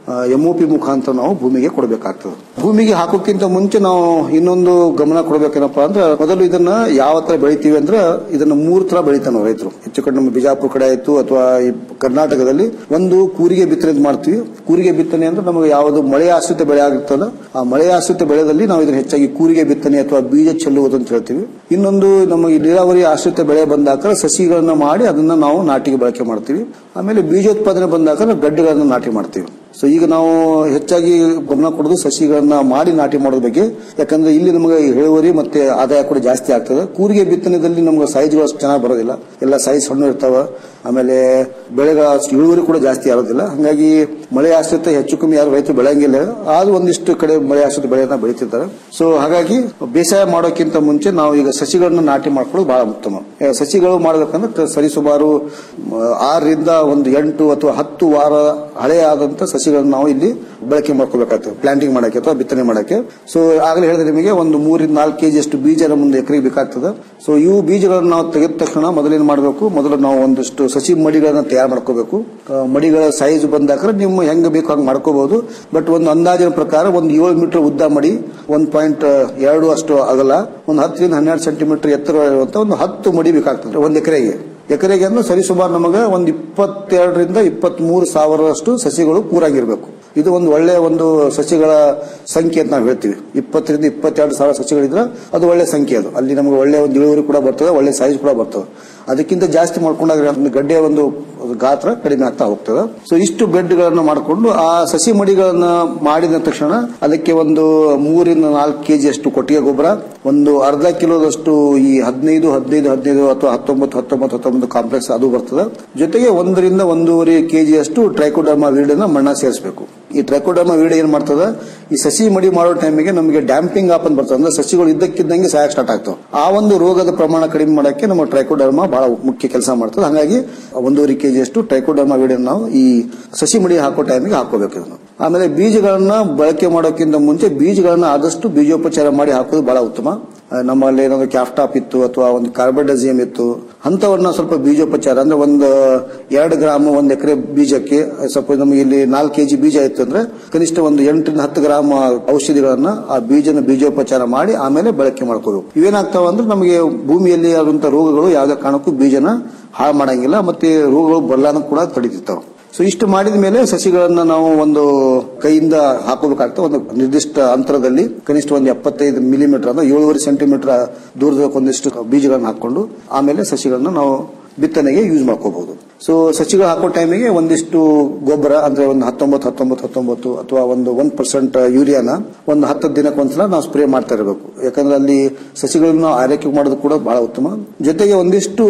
ಎಂಒಪಿ ಮುಖಾಂತರ ನಾವು ಭೂಮಿಗೆ ಕೊಡಬೇಕಾಗ್ತದೆ ಭೂಮಿಗೆ ಹಾಕೋಕ್ಕಿಂತ ಮುಂಚೆ ನಾವು ಇನ್ನೊಂದು ಗಮನ ಕೊಡ್ಬೇಕೇನಪ್ಪ ಅಂದ್ರೆ ಮೊದಲು ಇದನ್ನ ಯಾವ ತರ ಬೆಳಿತೀವಿ ಅಂದ್ರೆ ಇದನ್ನ ಮೂರು ತರ ಬೆಳಿತಾನೆ ನಾವು ರೈತರು ಹೆಚ್ಚು ಕಡೆ ನಮ್ಮ ಬಿಜಾಪುರ ಕಡೆ ಆಯ್ತು ಅಥವಾ ಈ ಕರ್ನಾಟಕದಲ್ಲಿ ಒಂದು ಕೂರಿಗೆ ಬಿತ್ತನೆ ಅಂತ ಮಾಡ್ತೀವಿ ಕೂರಿಗೆ ಬಿತ್ತನೆ ಅಂದ್ರೆ ನಮಗೆ ಯಾವುದು ಮಳೆ ಆಶ್ರಿತ ಬೆಳೆ ಆಗಿರ್ತದ ಆ ಮಳೆ ಆಶ್ರಿತ ಬೆಳೆದಲ್ಲಿ ನಾವು ಇದನ್ನ ಹೆಚ್ಚಾಗಿ ಕೂರಿಗೆ ಬಿತ್ತನೆ ಅಥವಾ ಬೀಜ ಚೆಲ್ಲುವುದು ಅಂತ ಹೇಳ್ತೀವಿ ಇನ್ನೊಂದು ನಮ್ಮ ಈ ನೀರಾವರಿ ಆಶ್ರಿತ ಬೆಳೆ ಬಂದಾಗ ಸಸಿಗಳನ್ನ ಮಾಡಿ ಅದನ್ನ ನಾವು ನಾಟಿಗೆ ಬಳಕೆ ಮಾಡ್ತೀವಿ ಆಮೇಲೆ ಬೀಜೋತ್ಪಾದನೆ ಬಂದಾಗ ಗಡ್ಡೆಗಳನ್ನ ನಾಟಿ ಮಾಡ್ತೀವಿ ಸೊ ಈಗ ನಾವು ಹೆಚ್ಚಾಗಿ ಗಮನ ಕೊಡೋದು ಸಸಿಗಳನ್ನ ಮಾಡಿ ನಾಟಿ ಮಾಡೋದ್ರ ಬಗ್ಗೆ ಯಾಕಂದ್ರೆ ಇಲ್ಲಿ ನಮಗೆ ಇಳುವರಿ ಮತ್ತೆ ಆದಾಯ ಕೂಡ ಜಾಸ್ತಿ ಆಗ್ತದೆ ಕೂರಿಗೆ ಬಿತ್ತನೆದಲ್ಲಿ ನಮ್ಗೆ ಸೈಜ್ಗಳು ಅಷ್ಟು ಚೆನ್ನಾಗಿ ಬರೋದಿಲ್ಲ ಎಲ್ಲ ಸೈಜ್ ಸಣ್ಣ ಇರ್ತಾವ ಆಮೇಲೆ ಬೆಳೆಗಳ ಅಷ್ಟು ಇಳುವರಿ ಕೂಡ ಜಾಸ್ತಿ ಆಗೋದಿಲ್ಲ ಹಾಗಾಗಿ ಮಳೆ ಆಶ್ರಿತ ಹೆಚ್ಚು ಕಮ್ಮಿ ಯಾರು ರೈತರು ಬೆಳೆಯಂಗಿಲ್ಲ ಆದ್ರೂ ಒಂದಿಷ್ಟು ಕಡೆ ಮಳೆ ಆಶ್ರಿತ ಬೆಳೆಯನ್ನ ಬೆಳೀತಿರ್ತಾರೆ ಸೊ ಹಾಗಾಗಿ ಬೇಸಾಯ ಮಾಡೋಕ್ಕಿಂತ ಮುಂಚೆ ನಾವು ಈಗ ಸಸಿಗಳನ್ನ ನಾಟಿ ಮಾಡ್ಕೊಳ್ಳೋದು ಬಹಳ ಉತ್ತಮ ಈಗ ಸಸಿಗಳು ಮಾಡಬೇಕಂದ್ರೆ ಸರಿಸುಮಾರು ಮ, ಆರರಿಂದ ಒಂದು ಎಂಟು ಅಥವಾ ಹತ್ತು ವಾರ ಹಳೆಯ ಆದಂತ ಸಸಿಗಳನ್ನ ನಾವು ಇಲ್ಲಿ ಬಳಕೆ ಮಾಡ್ಕೋಬೇಕಾಗ್ತದೆ ಪ್ಲಾಂಟಿಂಗ್ ಮಾಡಕ್ಕೆ ಅಥವಾ ಬಿತ್ತನೆ ಮಾಡಕ್ಕೆ ಸೊ ಆಗಲೇ ಹೇಳಿದ್ರೆ ನಿಮಗೆ ಒಂದು ಮೂರಿಂದ ನಾಲ್ಕು ಕೆಜಿ ಅಷ್ಟು ಬೀಜ ಮುಂದೆ ಎಕರೆಗೆ ಬೇಕಾಗ್ತದೆ ಸೊ ಇವು ಬೀಜಗಳನ್ನು ನಾವು ತೆಗೆದ ತಕ್ಷಣ ಮೊದಲೇನು ಮಾಡಬೇಕು ಮೊದಲು ನಾವು ಒಂದಿಷ್ಟು ಸಸಿ ಮಡಿಗಳನ್ನ ತಯಾರು ಮಾಡ್ಕೋಬೇಕು ಆ, ಮಡಿಗಳ ಸೈಜ್ ಬಂದಾಕ್ರೆ ನೀವು ಹೆಂಗ್ ಬೇಕು ಹಂಗೆ ಮಾಡ್ಕೋಬಹುದು ಬಟ್ ಒಂದು ಅಂದಾಜಿನ ಪ್ರಕಾರ ಒಂದು ಏಳು ಮೀಟರ್ ಉದ್ದ ಮಡಿ ಒಂದ್ ಪಾಯಿಂಟ್ ಎರಡು ಅಷ್ಟು ಅಗಲ ಒಂದು ಹತ್ತರಿಂದ ಹನ್ನೆರಡು ಸೆಂಟಿಮೀಟರ್ ಎತ್ತರ ಇರುವಂತ ಒಂದು ಹತ್ತು ಮಡಿ ಬೇಕಾಗ್ತದೆ ಒಂದು ಎಕರೆಗೆ ಎಕರೆಗೆ ಅಂದ್ರೆ ಸರಿಸುಮಾರು ನಮಗೆ ಒಂದು ಇಪ್ಪತ್ತೆರಡರಿಂದ ಇಪ್ಪತ್ತ್ ಮೂರು ಸಾವಿರಷ್ಟು ಸಸಿಗಳು ಕೂರಾಗಿರ್ಬೇಕು ಇದು ಒಂದು ಒಳ್ಳೆಯ ಒಂದು ಸಸಿಗಳ ಸಂಖ್ಯೆ ಅಂತ ನಾವು ಹೇಳ್ತೀವಿ ಇಪ್ಪತ್ತರಿಂದ ಇಪ್ಪತ್ತೆರಡು ಸಾವಿರ ಸಸಿಗಳಿದ್ರೆ ಅದು ಒಳ್ಳೆ ಸಂಖ್ಯೆ ಅದು ಅಲ್ಲಿ ನಮಗೆ ಒಳ್ಳೆ ಒಂದು ಇಳುವರಿ ಕೂಡ ಬರ್ತದೆ ಒಳ್ಳೆ ಸೈಜ್ ಕೂಡ ಬರ್ತದೆ ಅದಕ್ಕಿಂತ ಜಾಸ್ತಿ ಮಾಡ್ಕೊಂಡಾಗ ಒಂದು ಗಡ್ಡೆಯ ಒಂದು ಗಾತ್ರ ಕಡಿಮೆ ಆಗ್ತಾ ಹೋಗ್ತದೆ ಸೊ ಇಷ್ಟು ಬೆಡ್ಗಳನ್ನ ಮಾಡಿಕೊಂಡು ಆ ಸಸಿ ಮಡಿಗಳನ್ನ ಮಾಡಿದ ತಕ್ಷಣ ಅದಕ್ಕೆ ಒಂದು ಮೂರಿಂದ ನಾಲ್ಕು ಕೆಜಿ ಅಷ್ಟು ಕೊಟ್ಟಿಗೆ ಗೊಬ್ಬರ ಒಂದು ಅರ್ಧ ಕಿಲೋದಷ್ಟು ಈ ಹದಿನೈದು ಹದಿನೈದು ಹದಿನೈದು ಅಥವಾ ಹತ್ತೊಂಬತ್ತು ಹತ್ತೊಂಬತ್ತು ಹತ್ತೊಂಬತ್ತು ಕಾಂಪ್ಲೆಕ್ಸ್ ಅದು ಬರ್ತದೆ ಜೊತೆಗೆ ಒಂದರಿಂದ ಒಂದೂವರೆ ಕೆಜಿ ಅಷ್ಟು ಟ್ರೈಕೋಡರ್ಮಾ ವೀಡನ್ನ ಮಣ್ಣ ಸೇರಿಸಬೇಕು ಈ ಟ್ರೈಕೋಡರ್ಮಾ ವೀಡ್ ಏನ್ ಮಾಡ್ತದೆ ಈ ಸಸಿ ಮಡಿ ಮಾಡೋ ಟೈಮಿಗೆ ನಮಗೆ ಡ್ಯಾಂಪಿಂಗ್ ಆಪ್ ಅಂತ ಬರ್ತದೆ ಅಂದ್ರೆ ಸಸಿಗಳು ಇದ್ದಕ್ಕಿದ್ದಂಗೆ ಸಾಯಕ್ ಸ್ಟಾರ್ಟ್ ಆಗ್ತವೆ ಆ ಒಂದು ರೋಗದ ಪ್ರಮಾಣ ಕಡಿಮೆ ಮಾಡಕ್ಕೆ ನಮ್ಮ ಟ್ರೈಕೋಡರ್ಮಾ ಬಹಳ ಮುಖ್ಯ ಕೆಲಸ ಮಾಡ್ತದೆ ಹಾಗಾಗಿ ಒಂದೂವರೆ ಕೆಜಿ ಅಷ್ಟು ಟ್ರೈಕೋಡರ್ಮಾ ವೀಡ್ ನಾವು ಈ ಸಸಿ ಮಡಿ ಹಾಕೋ ಟೈಮಿಗೆ ಹಾಕೋಬೇಕು ಇದನ್ನು ಆಮೇಲೆ ಬೀಜಗಳನ್ನ ಬಳಕೆ ಮಾಡೋಕ್ಕಿಂತ ಮುಂಚೆ ಬೀಜಗಳನ್ನ ಆದಷ್ಟು ಬೀಜೋಪಚಾರ ಮಾಡಿ ಹಾಕೋದು ಬಹಳ ಉತ್ತಮ ಆ, ನಮ್ಮಲ್ಲಿ ಏನಾದ್ರು ಕ್ಯಾಫ್ಟಾಪ್ ಇತ್ತು ಅಥವಾ ಒಂದು ಕಾರ್ಬಡಜಿಯಂ ಇತ್ತು ಅಂತವನ್ನ ಸ್ವಲ್ಪ ಬೀಜೋಪಚಾರ ಅಂದ್ರೆ ಒಂದು ಎರಡು ಗ್ರಾಮ್ ಒಂದ್ ಎಕರೆ ಬೀಜಕ್ಕೆ ಸಪೋಸ್ ನಮಗೆ ಇಲ್ಲಿ ನಾಲ್ಕು ಕೆಜಿ ಬೀಜ ಇತ್ತು ಅಂದ್ರೆ ಕನಿಷ್ಠ ಒಂದು ಎಂಟರಿಂದ ಹತ್ತು ಗ್ರಾಮ್ ಔಷಧಿಗಳನ್ನ ಆ ಬೀಜನ ಬೀಜೋಪಚಾರ ಮಾಡಿ ಆಮೇಲೆ ಬಳಕೆ ಮಾಡ್ಕೋಬೇಕು ಇವೇನಾಗ್ತಾವ ಅಂದ್ರೆ ನಮಗೆ ಭೂಮಿಯಲ್ಲಿ ಆದಂತ ರೋಗಗಳು ಯಾವುದೇ ಕಾರಣಕ್ಕೂ ಬೀಜನ ಹಾಳು ಮಾಡಂಗಿಲ್ಲ ಮತ್ತೆ ರೋಗಗಳು ಬರ್ಲಾನ ಕೂಡ ತಡಿತಿರ್ತಾವ ಸೊ ಇಷ್ಟು ಮಾಡಿದ ಮೇಲೆ ಸಸಿಗಳನ್ನ ನಾವು ಒಂದು ಕೈಯಿಂದ ಹಾಕೋಬೇಕಾಗ್ತದೆ ಒಂದು ನಿರ್ದಿಷ್ಟ ಅಂತರದಲ್ಲಿ ಕನಿಷ್ಠ ಒಂದು ಎಪ್ಪತ್ತೈದು ಮಿಲಿಮೀಟರ್ ಅಂದ್ರೆ ಏಳುವರೆ ಸೆಂಟಿಮೀಟರ್ ದೂರದ ಒಂದಿಷ್ಟು ಬೀಜಗಳನ್ನ ಹಾಕೊಂಡು ಆಮೇಲೆ ಸಸಿಗಳನ್ನ ನಾವು ಬಿತ್ತನೆಗೆ ಯೂಸ್ ಮಾಡ್ಕೋಬಹುದು ಸೊ ಸಸಿಗಳು ಹಾಕೋ ಟೈಮಿಗೆ ಒಂದಿಷ್ಟು ಗೊಬ್ಬರ ಅಂದ್ರೆ ಒಂದು ಹತ್ತೊಂಬತ್ತು ಹತ್ತೊಂಬತ್ತು ಹತ್ತೊಂಬತ್ತು ಅಥವಾ ಒಂದು ಒಂದ್ ಪರ್ಸೆಂಟ್ ಯೂರಿಯಾನ ಒಂದು ಹತ್ತು ದಿನಕ್ಕೆ ಒಂದ್ಸಲ ನಾವು ಸ್ಪ್ರೇ ಮಾಡ್ತಾ ಇರಬೇಕು ಯಾಕಂದ್ರೆ ಅಲ್ಲಿ ಸಸಿಗಳನ್ನ ಆರೈಕೆ ಮಾಡೋದು ಕೂಡ ಬಹಳ ಉತ್ತಮ ಜೊತೆಗೆ ಒಂದಿಷ್ಟು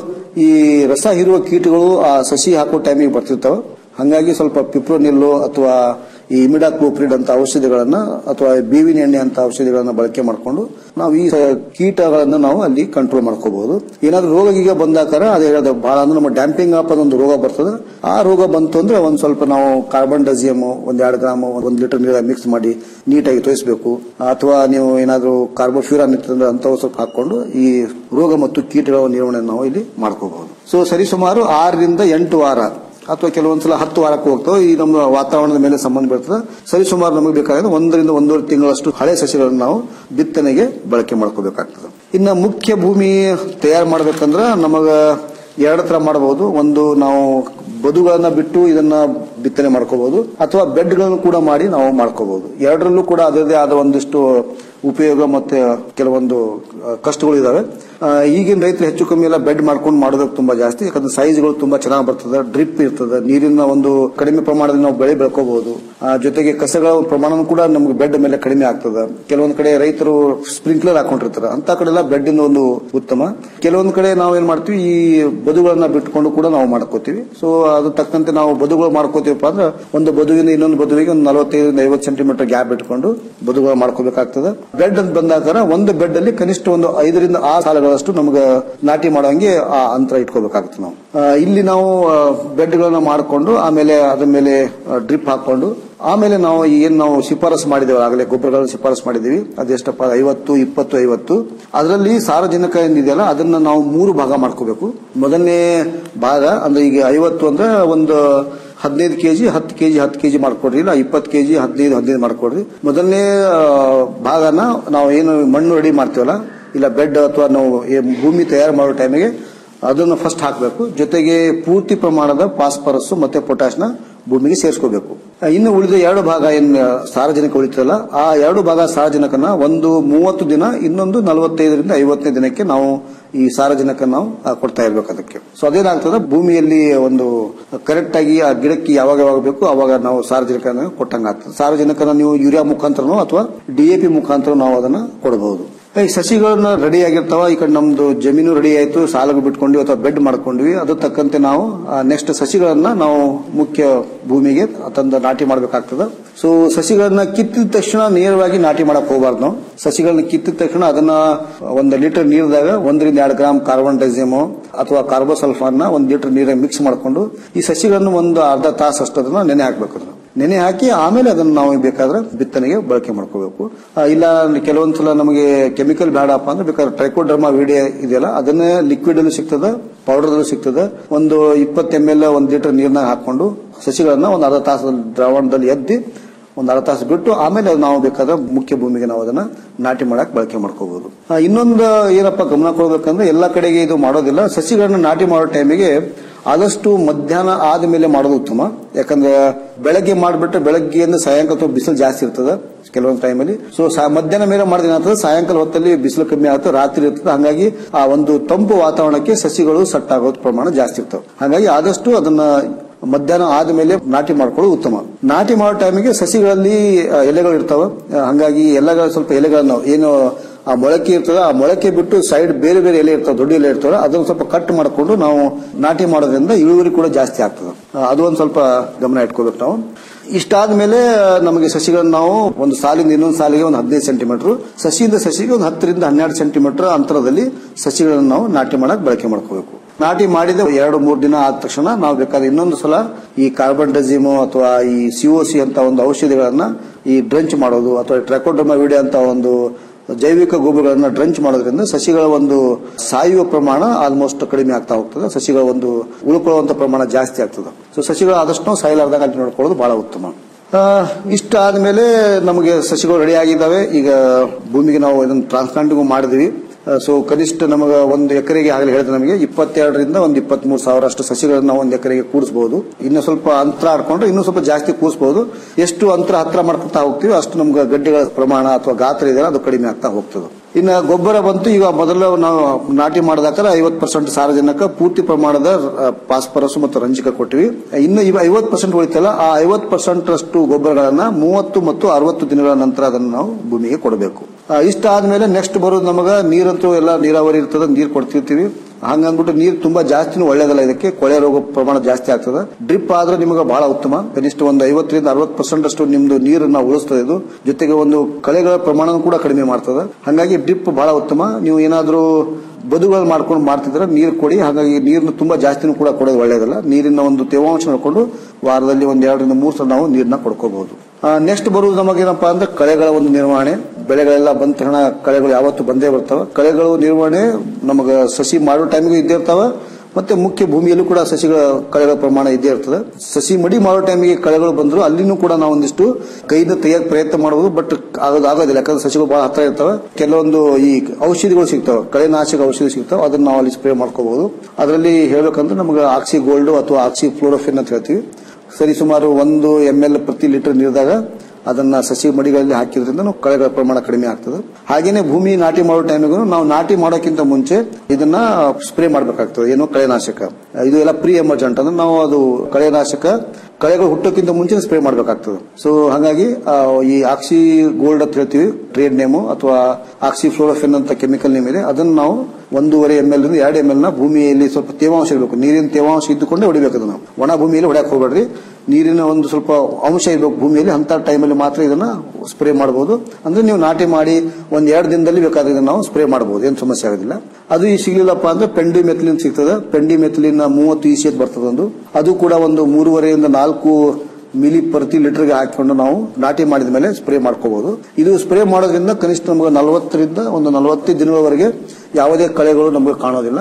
ಈ ರಸ ಹೀರುವ ಕೀಟಗಳು ಆ ಸಸಿ ಹಾಕೋ ಟೈಮಿಗೆ ಬರ್ತಿರ್ತಾವೆ ಹಂಗಾಗಿ ಸ್ವಲ್ಪ ಪಿಪ್ರೋನಿಲ್ಲು ಅಥವಾ ಈ ಇಮಿಡಾಕ್ಲೋಪ್ರಿಡ್ ಅಂತ ಔಷಧಿಗಳನ್ನ ಅಥವಾ ಬೇವಿನ ಎಣ್ಣೆ ಅಂತ ಔಷಧಿಗಳನ್ನ ಬಳಕೆ ಮಾಡಿಕೊಂಡು ನಾವು ಈ ಸ- ಕೀಟಗಳನ್ನ ನಾವು ಅಲ್ಲಿ ಕಂಟ್ರೋಲ್ ಮಾಡ್ಕೋಬಹುದು ಏನಾದ್ರೂ ರೋಗ ಗೀಗ ಬಂದಾಕಾರ ಅದೇ ಹೇಳೋದು ಬಹಳ ಅಂದ್ರೆ ನಮ್ಮ ಡ್ಯಾಂಪಿಂಗ್ ಆಪ್ ಅದೊಂದು ರೋಗ ಬರ್ತದೆ ಆ ರೋಗ ಬಂತು ಅಂದ್ರೆ ಒಂದ್ ಸ್ವಲ್ಪ ನಾವು ಕಾರ್ಬನ್ ಡಜಿಯಮ್ ಒಂದ್ ಎರಡು ಗ್ರಾಮ್ ಒಂದ್ ಲೀಟರ್ ನೀರ ಮಿಕ್ಸ್ ಮಾಡಿ ನೀಟಾಗಿ ತೋರಿಸಬೇಕು ಅಥವಾ ನೀವು ಏನಾದ್ರೂ ಕಾರ್ಬೋಫ್ಯೂರಾನ್ ಇರ್ತಂದ್ರೆ ಅಂತವು ಸ್ವಲ್ಪ ಹಾಕೊಂಡು ಈ ರೋಗ ಮತ್ತು ಕೀಟಗಳ ನಿರ್ವಹಣೆ ನಾವು ಇಲ್ಲಿ ಮಾಡ್ಕೋಬಹುದು ಸೊ ಸರಿಸುಮಾರು ಆರರಿಂದ ಎಂಟು ವಾರ ಅಥವಾ ಕೆಲವೊಂದ್ಸಲ ಹತ್ತು ವಾರಕ್ಕೆ ಹೋಗ್ತಾವೆ ಈ ನಮ್ಮ ವಾತಾವರಣದ ಮೇಲೆ ಸಂಬಂಧ ಬೀಳ್ತದೆ ಸರಿಸುಮಾರು ನಮಗೆ ಬೇಕಾದ್ರೆ ಒಂದರಿಂದ ಒಂದೂವರೆ ತಿಂಗಳಷ್ಟು ಹಳೆ ಸಸಿಗಳನ್ನು ನಾವು ಬಿತ್ತನೆಗೆ ಬಳಕೆ ಮಾಡ್ಕೋಬೇಕಾಗ್ತದೆ ಇನ್ನು ಮುಖ್ಯ ಭೂಮಿ ತಯಾರು ಮಾಡ್ಬೇಕಂದ್ರ ನಮಗ ಎರಡು ತರ ಮಾಡಬಹುದು ಒಂದು ನಾವು ಬದುಗಳನ್ನ ಬಿಟ್ಟು ಇದನ್ನ ಬಿತ್ತನೆ ಮಾಡ್ಕೋಬಹುದು ಅಥವಾ ಬೆಡ್ಗಳನ್ನು ಕೂಡ ಮಾಡಿ ನಾವು ಮಾಡ್ಕೋಬಹುದು ಎರಡರಲ್ಲೂ ಕೂಡ ಅದರದೇ ಆದ ಒಂದಿಷ್ಟು ಉಪಯೋಗ ಮತ್ತೆ ಕೆಲವೊಂದು ಆ, ಕಷ್ಟಗಳು ಇದಾವೆ ಆ, ಈಗಿನ ರೈತರು ಹೆಚ್ಚು ಕಮ್ಮಿ ಎಲ್ಲ ಬೆಡ್ ಮಾಡ್ಕೊಂಡು ಮಾಡೋದಕ್ಕೆ ತುಂಬಾ ಜಾಸ್ತಿ ಯಾಕಂದ್ರೆ ಸೈಜ್ಗಳು ತುಂಬಾ ಚೆನ್ನಾಗಿ ಬರ್ತದೆ ಡ್ರಿಪ್ ಇರ್ತದೆ ನೀರಿನ ಒಂದು ಕಡಿಮೆ ಪ್ರಮಾಣದಲ್ಲಿ ನಾವು ಬೆಳೆ ಬೆಳ್ಕೋಬಹುದು ಆ, ಜೊತೆಗೆ ಕಸಗಳ ಪ್ರಮಾಣ ಕೂಡ ನಮ್ಗೆ ಬೆಡ್ ಮೇಲೆ ಕಡಿಮೆ ಆಗ್ತದೆ ಕೆಲವೊಂದು ಕಡೆ ರೈತರು ಸ್ಪ್ರಿಂಕ್ಲರ್ ಹಾಕೊಂಡಿರ್ತಾರೆ ಅಂತ ಕಡೆ ಎಲ್ಲ ಬೆಡ್ ಇಂದ ಒಂದು ಉತ್ತಮ ಕೆಲವೊಂದು ಕಡೆ ನಾವು ಏನ್ ಮಾಡ್ತೀವಿ ಈ ಬದುಗಳನ್ನ ಬಿಟ್ಕೊಂಡು ಕೂಡ ನಾವು ಮಾಡ್ಕೋತೀವಿ ಸೊ ಅದು ತಕ್ಕಂತೆ ನಾವು ಬದುಗಳು ಮಾಡ್ಕೋತೀವಪ್ಪ ಅಂದ್ರೆ ಒಂದು ಬದುವಿನ ಇನ್ನೊಂದು ಬದುವಿಗೆ ಒಂದು ನಲವತ್ತೈದರಿಂದ ಐವತ್ತು ಸೆಂಟಿಮೀಟರ್ ಗ್ಯಾಪ್ ಇಟ್ಕೊಂಡು ಬದುಗಳು ಮಾಡ್ಕೋಬೇಕಾಗ್ತದೆ ಬೆಡ್ ಅಂತ ಬಂದಾಗ ಒಂದು ಬೆಡ್ ಅಲ್ಲಿ ಕನಿಷ್ಠ ಒಂದು ಐದರಿಂದ ಆರು ಸಾಲಗಳಷ್ಟು ನಮ್ಗೆ ನಾಟಿ ಮಾಡೋಂಗೆ ಆ ಅಂತರ ಇಟ್ಕೋಬೇಕಾಗುತ್ತೆ ನಾವು ಆ, ಇಲ್ಲಿ ನಾವು ಬೆಡ್ಗಳನ್ನ ಮಾಡಿಕೊಂಡು ಆಮೇಲೆ ಅದ್ರ ಮೇಲೆ ಡ್ರಿಪ್ ಹಾಕೊಂಡು ಆಮೇಲೆ ನಾವು ಏನ್ ನಾವು ಶಿಫಾರಸು ಮಾಡಿದ್ದೇವೆ ಆಗಲೇ ಗೊಬ್ಬರಗಳನ್ನು ಶಿಫಾರಸು ಮಾಡಿದೀವಿ ಅದೆಷ್ಟಪ್ಪ ಐವತ್ತು ಇಪ್ಪತ್ತು ಐವತ್ತು ಅದರಲ್ಲಿ ಸಾರಜನಕ ಏನಿದೆಯಲ್ಲ ಅದನ್ನ ನಾವು ಮೂರು ಭಾಗ ಮಾಡ್ಕೋಬೇಕು ಮೊದಲನೇ ಭಾಗ ಅಂದ್ರೆ ಈಗ ಐವತ್ತು ಅಂದ್ರೆ ಒಂದು ಹದಿನೈದು ಕೆಜಿ ಹತ್ತು ಕೆಜಿ ಹತ್ತು ಕೆಜಿ ಮಾಡ್ಕೊಡ್ರಿ ಇಲ್ಲ ಇಪ್ಪತ್ತು ಕೆಜಿ ಹದಿನೈದು ಹದಿನೈದು ಮಾಡ್ಕೊಡ್ರಿ ಮೊದಲನೇ ಆ, ಭಾಗನ ನಾವು ಏನು ಮಣ್ಣು ರೆಡಿ ಮಾಡ್ತೀವಲ್ಲ ಇಲ್ಲ ಬೆಡ್ ಅಥವಾ ನಾವು ಈ ಭೂಮಿ ತಯಾರು ಮಾಡೋ ಟೈಮಿಗೆ ಅದನ್ನು ಫಸ್ಟ್ ಹಾಕಬೇಕು ಜೊತೆಗೆ ಪೂರ್ತಿ ಪ್ರಮಾಣದ ಫಾಸ್ಫರಸ್ ಮತ್ತೆ ಪೊಟ್ಯಾಶ್ನ ಭೂಮಿಗೆ ಸೇರಿಸ್ಕೋಬೇಕು ಇನ್ನು ಉಳಿದ ಎರಡು ಭಾಗ ಏನ್ ಸಾರಜನಕ ಉಳಿತದಲ್ಲ ಆ ಎರಡು ಭಾಗ ಸಾರಜನಕನ ಒಂದು ಮೂವತ್ತು ದಿನ ಇನ್ನೊಂದು ನಲವತ್ತೈದರಿಂದ ಐವತ್ತನೇ ದಿನಕ್ಕೆ ನಾವು ಈ ಸಾರಜನಕ ನಾವು ಆ, ಕೊಡ್ತಾ ಇರ್ಬೇಕು ಅದಕ್ಕೆ ಸೊ ಅದೇನಾಗ್ತದೆ ಭೂಮಿಯಲ್ಲಿ ಒಂದು ಕರೆಕ್ಟ್ ಆಗಿ ಆ ಗಿಡಕ್ಕೆ ಯಾವಾಗ ಯಾವಾಗ ಬೇಕು ಅವಾಗ ನಾವು ಸಾರಜನಕನ ಕೊಟ್ಟಂಗ ಆಗ್ತದೆ ಸಾರಜನಕನ ನೀವು ಯೂರಿಯಾ ಮುಖಾಂತರನೋ ಅಥವಾ ಡಿಎಪಿ ಮುಖಾಂತರ ನಾವು ಅದನ್ನ ಕೊಡಬಹುದು ಈ ಸಸಿಗಳನ್ನ ರೆಡಿ ಆಗಿರ್ತಾವ ಈ ಕಡೆ ನಮ್ದು ಜಮೀನು ರೆಡಿ ಆಯ್ತು ಸಾಲಗಳು ಬಿಟ್ಕೊಂಡ್ವಿ ಅಥವಾ ಬೆಡ್ ಮಾಡ್ಕೊಂಡ್ವಿ ಅದು ತಕ್ಕಂತೆ ನಾವು ನೆಕ್ಸ್ಟ್ ಸಸಿಗಳನ್ನ ನಾವು ಮುಖ್ಯ ಭೂಮಿಗೆ ತಂದು ನಾಟಿ ಮಾಡ್ಬೇಕಾಗ್ತದೆ ಸೊ ಸಸಿಗಳನ್ನ ಕಿತ್ತಿದ ತಕ್ಷಣ ನೇರವಾಗಿ ನಾಟಿ ಮಾಡಕ್ ಹೋಗ್ಬಾರ್ದು ನಾವು ಸಸಿಗಳನ್ನ ಕಿತ್ತಿದ ತಕ್ಷಣ ಅದನ್ನ ಒಂದು ಲೀಟರ್ ನೀರಿದಾಗ ಒಂದರಿಂದ ಎರಡು ಗ್ರಾಮ್ ಕಾರ್ಬನ್ ಡೈಸಿಯಮ್ ಅಥವಾ ಕಾರ್ಬೋಸಲ್ಫಾನ್ ನ ಒಂದು ಲೀಟರ್ ನೀರಾಗ ಮಿಕ್ಸ್ ಮಾಡ್ಕೊಂಡು ಈ ಸಸಿಗಳನ್ನು ಒಂದು ಅರ್ಧ ತಾಸು ಅಷ್ಟು ಅದನ್ನ ನೆನೆ ಹಾಕ್ಬೇಕು ಅದನ್ನ ನೆನೆ ಹಾಕಿ ಆಮೇಲೆ ಅದನ್ನ ನಾವು ಬೇಕಾದ್ರೆ ಬಿತ್ತನೆಗೆ ಬಳಕೆ ಮಾಡ್ಕೋಬೇಕು ಆ, ಇಲ್ಲ ಕೆಲವೊಂದ್ಸಲ ನಮಗೆ ಕೆಮಿಕಲ್ ಬೇಡಪ್ಪ ಅಂದ್ರೆ ಬೇಕಾದ್ರೆ ಟ್ರೈಕೋಡರ್ಮಾ ವಿಡಿಯ ಇದೆಯಲ್ಲ ಅದನ್ನೇ ಲಿಕ್ವಿಡ್ ಅಲ್ಲೂ ಸಿಗ್ತದೆ ಪೌಡರ್ ಅಲ್ಲೂ ಸಿಗ್ತದೆ ಒಂದು ಇಪ್ಪತ್ತು ಎಮ್ ಎಲ್ ಒಂದು ಲೀಟರ್ ನೀರ್ನಾಗ ಹಾಕೊಂಡು ಸಸಿಗಳನ್ನ ಒಂದು ಅರ್ಧ ತಾಸು ದ್ರಾವಣದಲ್ಲಿ ಎದ್ದಿ ಒಂದು ಅರ್ಧ ತಾಸು ಬಿಟ್ಟು ಆಮೇಲೆ ನಾವು ಬೇಕಾದ್ರೆ ಮುಖ್ಯ ಭೂಮಿಗೆ ನಾವು ಅದನ್ನ ನಾಟಿ ಮಾಡಕ್ ಬಳಕೆ ಮಾಡ್ಕೋಬಹುದು ಆ, ಇನ್ನೊಂದು ಏನಪ್ಪ ಗಮನ ಕೊಡ್ಬೇಕಂದ್ರೆ ಎಲ್ಲಾ ಕಡೆಗೆ ಇದು ಮಾಡೋದಿಲ್ಲ ಸಸಿಗಳನ್ನ ನಾಟಿ ಮಾಡೋ ಟೈಮಿಗೆ ಆದಷ್ಟು ಮಧ್ಯಾಹ್ನ ಆದ್ಮೇಲೆ ಮಾಡೋದು ಉತ್ತಮ ಯಾಕಂದ್ರೆ ಬೆಳಗ್ಗೆ ಮಾಡಿಬಿಟ್ರೆ ಬೆಳಗ್ಗೆಯಿಂದ ಸಾಯಂಕಾಲ ಸ್ವಲ್ಪ ಬಿಸಿಲು ಜಾಸ್ತಿ ಇರ್ತದೆ ಕೆಲವೊಂದು ಟೈಮಲ್ಲಿ ಸೊ ಮಧ್ಯಾಹ್ನ ಮೇಲೆ ಮಾಡಿದ ಏನಾಗ್ತದೆ ಸಾಯಂಕಾಲ ಹೊತ್ತಲ್ಲಿ ಬಿಸಿಲು ಕಮ್ಮಿ ಆಗುತ್ತೆ ರಾತ್ರಿ ಇರ್ತದೆ ಹಾಗಾಗಿ ಆ ಒಂದು ತಂಪು ವಾತಾವರಣಕ್ಕೆ ಸಸಿಗಳು ಸೆಟ್ ಆಗೋದ್ ಪ್ರಮಾಣ ಜಾಸ್ತಿ ಇರ್ತವೆ ಹಾಗಾಗಿ ಆದಷ್ಟು ಅದನ್ನ ಮಧ್ಯಾಹ್ನ ಆದ್ಮೇಲೆ ನಾಟಿ ಮಾಡ್ಕೊಳ್ಳೋದು ಉತ್ತಮ ನಾಟಿ ಮಾಡೋ ಟೈಮಿಗೆ ಸಸಿಗಳಲ್ಲಿ ಆ, ಎಲೆಗಳು ಇರ್ತಾವೆ ಆ, ಹಾಗಾಗಿ ಎಲೆಗಳ ಸ್ವಲ್ಪ ಎಲೆಗಳನ್ನು ಏನು ಆ ಮೊಳಕೆ ಇರ್ತದೆ ಆ ಮೊಳಕೆ ಬಿಟ್ಟು ಸೈಡ್ ಬೇರೆ ಬೇರೆ ಎಲೆ ಇರ್ತವೆ ದೊಡ್ಡ ಎಲೆ ಇರ್ತವೆ ಅದನ್ನ ಸ್ವಲ್ಪ ಕಟ್ ಮಾಡಿಕೊಂಡು ನಾವು ನಾಟಿ ಮಾಡೋದ್ರಿಂದ ಇಳುವರಿ ಕೂಡ ಜಾಸ್ತಿ ಆಗ್ತದೆ ಆ, ಅದು ಒಂದು ಸ್ವಲ್ಪ ಗಮನ ಇಟ್ಕೋಬೇಕು ನಾವು ಇಷ್ಟಾದ ಮೇಲೆ ನಮಗೆ ಸಸಿಗಳನ್ನ ನಾವು ಒಂದು ಸಾಲಿಂದ ಇನ್ನೊಂದು ಸಾಲಿಗೆ ಒಂದು ಹದಿನೈದು ಸೆಂಟಿಮೀಟರ್ ಸಸಿಯಿಂದ ಸಸಿಗೆ ಒಂದು ಹತ್ತರಿಂದ ಹನ್ನೆರಡು ಸೆಂಟಿಮೀಟರ್ ಅಂತರದಲ್ಲಿ ಸಸಿಗಳನ್ನು ನಾವು ನಾಟಿ ಮಾಡಕ್ ಬಳಕೆ ಮಾಡ್ಕೋಬೇಕು ನಾಟಿ ಮಾಡಿದ ಎರಡು ಮೂರು ದಿನ ಆದ ತಕ್ಷಣ ನಾವು ಬೇಕಾದ್ರೆ ಇನ್ನೊಂದು ಸಲ ಈ ಕಾರ್ಬನ್ ಡಜಿಮು ಅಥವಾ ಈ ಸಿಒಸಿ ಅಂತ ಒಂದು ಔಷಧಿಗಳನ್ನ ಈ ಡ್ರಂಚ್ ಮಾಡೋದು ಅಥವಾ ಟ್ರಕೋಡರ್ಮಾ ವಿಡಿ ಅಂತ ಒಂದು ಜೈವಿಕ ಗೊಬ್ಬರಗಳನ್ನ ಡ್ರಂಚ್ ಮಾಡೋದ್ರಿಂದ ಸಸಿಗಳ ಒಂದು ಸಾಯುವ ಪ್ರಮಾಣ ಆಲ್ಮೋಸ್ಟ್ ಕಡಿಮೆ ಆಗ್ತಾ ಹೋಗ್ತದೆ ಸಸಿಗಳ ಒಂದು ಉಳ್ಕೊಳ್ಳುವಂತ ಪ್ರಮಾಣ ಜಾಸ್ತಿ ಆಗ್ತದೆ ಸೊ ಸಸಿಗಳು ಆದಷ್ಟು ನಾವು ಸಾಯಲಾರ್ದಾಗ ಅಲ್ಲಿ ನೋಡ್ಕೊಳ್ಳೋದು ಬಹಳ ಉತ್ತಮ ಆ, ಇಷ್ಟ ಆದ್ಮೇಲೆ ನಮಗೆ ಸಸಿಗಳು ರೆಡಿ ಆಗಿದ್ದಾವೆ ಈಗ ಭೂಮಿಗೆ ನಾವು ಇದನ್ನು ಟ್ರಾನ್ಸ್ಪ್ಲಾಂಟಿಂಗ್ ಮಾಡಿದ್ವಿ ಸೊ ಕನಿಷ್ಠ ನಮಗ ಒಂದು ಎಕರೆಗೆ ಆಗಲಿ ಹೇಳಿದ್ರೆ ನಮಗೆ ಇಪ್ಪತ್ತೆರಡರಿಂದ ಒಂದು ಇಪ್ಪತ್ತ್ ಮೂರು ಸಾವಿರ ಅಷ್ಟು ಸಸಿಗಳನ್ನ ನಾವು ಒಂದು ಎಕರೆಗೆ ಕೂಡಿಸಬಹುದು ಇನ್ನು ಸ್ವಲ್ಪ ಅಂತರ ಆಡ್ಕೊಂಡ್ರೆ ಇನ್ನೂ ಸ್ವಲ್ಪ ಜಾಸ್ತಿ ಕೂಡಿಸಬಹುದು ಎಷ್ಟು ಅಂತರ ಹತ್ರ ಮಾಡ್ಕೊತಾ ಹೋಗ್ತೀವಿ ಅಷ್ಟು ನಮ್ಗೆ ಗಡ್ಡೆಗಳ ಪ್ರಮಾಣ ಅಥವಾ ಗಾತ್ರ ಇದೆಯಲ್ಲ ಅದು ಕಡಿಮೆ ಆಗ್ತಾ ಹೋಗ್ತದೆ ಇನ್ನು ಗೊಬ್ಬರ ಬಂತು ಈಗ ಮೊದಲು ನಾವು ನಾಟಿ ಮಾಡಿದಾಕ ಐವತ್ತು ಪರ್ಸೆಂಟ್ ಸಾರಜನಕ ಪೂರ್ತಿ ಪ್ರಮಾಣದ ಫಾಸ್ಫರಸ್ ಮತ್ತು ರಂಜಕ ಕೊಟ್ಟಿವಿ ಇನ್ನು ಇವ ಐವತ್ತು ಪರ್ಸೆಂಟ್ ಉಳಿತಲ್ಲ ಆ ಐವತ್ತು ಪರ್ಸೆಂಟ್ ಅಷ್ಟು ಗೊಬ್ಬರಗಳನ್ನ ಮೂವತ್ತು ಮತ್ತು ಅರವತ್ತು ದಿನಗಳ ನಂತರ ಅದನ್ನು ನಾವು ಭೂಮಿಗೆ ಕೊಡಬೇಕು ಆ, ಇಷ್ಟ ಆದ್ಮೇಲೆ ನೆಕ್ಸ್ಟ್ ಬರೋದು ನಮಗ ನೀರಂತೂ ಎಲ್ಲ ನೀರಾವರಿ ಇರ್ತದೆ ನೀರು ಕೊಡ್ತಿರ್ತೀವಿ ಹಂಗಂದ್ಬಿಟ್ಟು ನೀರು ತುಂಬಾ ಜಾಸ್ತಿನೂ ಒಳ್ಳೇದಲ್ಲ ಇದಕ್ಕೆ ಕೊಳೆ ರೋಗ ಪ್ರಮಾಣ ಜಾಸ್ತಿ ಆಗ್ತದೆ ಡ್ರಿಪ್ ಆದ್ರೆ ನಿಮಗೆ ಬಹಳ ಉತ್ತಮ ಕನಿಷ್ಠ ಒಂದು ಐವತ್ತರಿಂದ ಅರವತ್ತು ಪರ್ಸೆಂಟ್ ಅಷ್ಟು ನಿಮ್ದು ನೀರನ್ನ ಉಳಿಸ್ತದೆ ಇದು ಜೊತೆಗೆ ಒಂದು ಕಳೆಗಳ ಪ್ರಮಾಣ ಕೂಡ ಕಡಿಮೆ ಮಾಡ್ತದೆ ಹಾಗಾಗಿ ಡ್ರಿಪ್ ಬಹಳ ಉತ್ತಮ ನೀವು ಏನಾದ್ರೂ ಬದುಗಳು ಮಾಡ್ಕೊಂಡು ಮಾಡ್ತಿದ್ರೆ ನೀರು ಕೊಡಿ ಹಾಗಾಗಿ ನೀರನ್ನು ತುಂಬಾ ಜಾಸ್ತಿನೂ ಕೂಡ ಕೊಡೋದು ಒಳ್ಳೇದಲ್ಲ ನೀರಿನ ಒಂದು ತೇವಾಂಶ ನೋಡಿಕೊಂಡು ವಾರದಲ್ಲಿ ಒಂದ್ ಎರಡರಿಂದ ಮೂರು ಸಲ ನಾವು ನೀರನ್ನ ಕೊಡ್ಕೋಬಹುದು ನೆಕ್ಸ್ಟ್ ಬರುವುದು ನಮಗೇನಪ್ಪಾ ಅಂದ್ರೆ ಕಳೆಗಳ ಒಂದು ನಿರ್ವಹಣೆ ಬೆಳೆಗಳೆಲ್ಲ ಬಂದ ತಕ್ಷಣ ಕಳೆಗಳು ಯಾವತ್ತು ಬಂದೇ ಬರ್ತಾವ ಕಳೆಗಳು ನಿರ್ವಹಣೆ ನಮಗ ಸಸಿ ಮಾಡೋ ಟೈಮಿಗೂ ಇದ್ದೇ ಇರ್ತಾವ ಮತ್ತೆ ಮುಖ್ಯ ಭೂಮಿಯಲ್ಲೂ ಕೂಡ ಸಸಿಗಳ ಕಳೆಗಳ ಪ್ರಮಾಣ ಇದ್ದೇ ಇರ್ತದೆ ಸಸಿ ಮಡಿ ಮಾಡೋ ಟೈಮಿಗೆ ಕಳೆಗಳು ಬಂದ್ರು ಅಲ್ಲಿನೂ ಕೂಡ ನಾವು ಒಂದಿಷ್ಟು ಕೈಯಿಂದ ತೆಗಿಯಕ್ ಪ್ರಯತ್ನ ಮಾಡಬಹುದು ಬಟ್ ಆಗೋದು ಆಗೋದಿಲ್ಲ ಯಾಕಂದ್ರೆ ಸಸಿಗಳು ಬಹಳ ಹತ್ರ ಇರ್ತವೆ ಕೆಲವೊಂದು ಈ ಔಷಧಿಗಳು ಸಿಗ್ತವೆ ಕಳೆನಾಶಕ ಔಷಧಿ ಸಿಗ್ತವೆ ಅದನ್ನ ನಾವು ಅಲ್ಲಿ ಸ್ಪ್ರೇ ಮಾಡ್ಕೋಬಹುದು ಅದರಲ್ಲಿ ಹೇಳ್ಬೇಕಂದ್ರೆ ನಮಗೆ ಆಕ್ಸಿ ಗೋಲ್ಡ್ ಅಥವಾ ಆಕ್ಸಿ ಫ್ಲೋರೋಫಿನ್ ಅಂತ ಹೇಳ್ತೀವಿ ಸರಿ ಸುಮಾರು ಒಂದು ಎಂ ಎಲ್ ಪ್ರತಿ ಲೀಟರ್ ನೀರಿದಾಗ ಅದನ್ನ ಸಸಿ ಮಡಿಗಳಲ್ಲಿ ಹಾಕಿದ್ರಿಂದ ನಾವು ಕಳೆಗಳ ಪ್ರಮಾಣ ಕಡಿಮೆ ಆಗ್ತದೆ ಹಾಗೇನೆ ಭೂಮಿ ನಾಟಿ ಮಾಡೋ ಟೈಮಿಗೂ ನಾವು ನಾಟಿ ಮಾಡೋಕ್ಕಿಂತ ಮುಂಚೆ ಇದನ್ನ ಸ್ಪ್ರೇ ಮಾಡಬೇಕಾಗ್ತದೆ ಏನು ಕಳೆನಾಶಕ ಇದು ಎಲ್ಲ ಪ್ರೀ ಎಮರ್ಜೆಂಟ್ ಅಂದ್ರೆ ನಾವು ಅದು ಕಳೆನಾಶಕ ಕಳೆಗಳು ಹುಟ್ಟೋಕ್ಕಿಂತ ಮುಂಚೆ ಸ್ಪ್ರೇ ಮಾಡಬೇಕಾಗ್ತದೆ ಸೊ ಹಾಗಾಗಿ ಆ, ಈ ಆಕ್ಸಿ ಗೋಲ್ಡ್ ಅಂತ ಹೇಳ್ತೀವಿ ಟ್ರೇಡ್ ನೇಮು ಅಥವಾ ಆಕ್ಸಿ ಫ್ಲೋರೋಫಿನ್ ಅಂತ ಕೆಮಿಕಲ್ ನೇಮ್ ಇದೆ ಅದನ್ನ ನಾವು ಒಂದೂವರೆ ಎಂ ಎಲ್ ಎರಡು ಎಂ ಎಲ್ ನ ಭೂಮಿಯಲ್ಲಿ ಸ್ವಲ್ಪ ತೇವಾಂಶ ಇರಬೇಕು ನೀರಿನ ತೇವಾಂಶ ಇದ್ದುಕೊಂಡೇ ಹೊಡಿಬೇಕು ಅದನ್ನ ಒಣ ಭೂಮಿಯಲ್ಲಿ ಹೊಡ್ಯಾಕ್ ಹೋಗ್ಬೇಡ್ರಿ ನೀರಿನ ಒಂದು ಸ್ವಲ್ಪ ಅಂಶ ಇರಬೇಕು ಭೂಮಿಯಲ್ಲಿ ಅಂತ ಟೈಮಲ್ಲಿ ಮಾತ್ರ ಇದನ್ನ ಸ್ಪ್ರೇ ಮಾಡಬಹುದು ಅಂದ್ರೆ ನೀವು ನಾಟಿ ಮಾಡಿ ಒಂದ್ ಎರಡು ದಿನದಲ್ಲಿ ಬೇಕಾದ್ರೆ ಇದನ್ನ ನಾವು ಸ್ಪ್ರೇ ಮಾಡಬಹುದು ಏನು ಸಮಸ್ಯೆ ಆಗೋದಿಲ್ಲ ಅದು ಈ ಸಿಗ್ಲಿಲ್ಲಪ್ಪ ಅಂದ್ರೆ ಪೆಂಡಿ ಮೆಥಲಿನ್ ಸಿಗ್ತದೆ ಪೆಂಡಿ ಮೆಥಲಿನ್ ಮೂವತ್ತು ಇ ಸಿ ಬರ್ತದೆ ಒಂದು ಅದು ಕೂಡ ಒಂದು ಮೂರುವರೆಯಿಂದ ನಾಲ್ಕು ಮಿಲಿ ಪ್ರತಿ ಲೀಟರ್ಗೆ ಹಾಕಿಕೊಂಡು ನಾವು ನಾಟಿ ಮಾಡಿದ ಮೇಲೆ ಸ್ಪ್ರೇ ಮಾಡ್ಕೋಬಹುದು ಇದು ಸ್ಪ್ರೇ ಮಾಡೋದ್ರಿಂದ ಕನಿಷ್ಠ ನಮಗೆ ನಲವತ್ತರಿಂದ ಒಂದು ನಲವತ್ತೈದು ದಿನಗಳವರೆಗೆ ಯಾವುದೇ ಕಳೆಗಳು ನಮಗೆ ಕಾಣೋದಿಲ್ಲ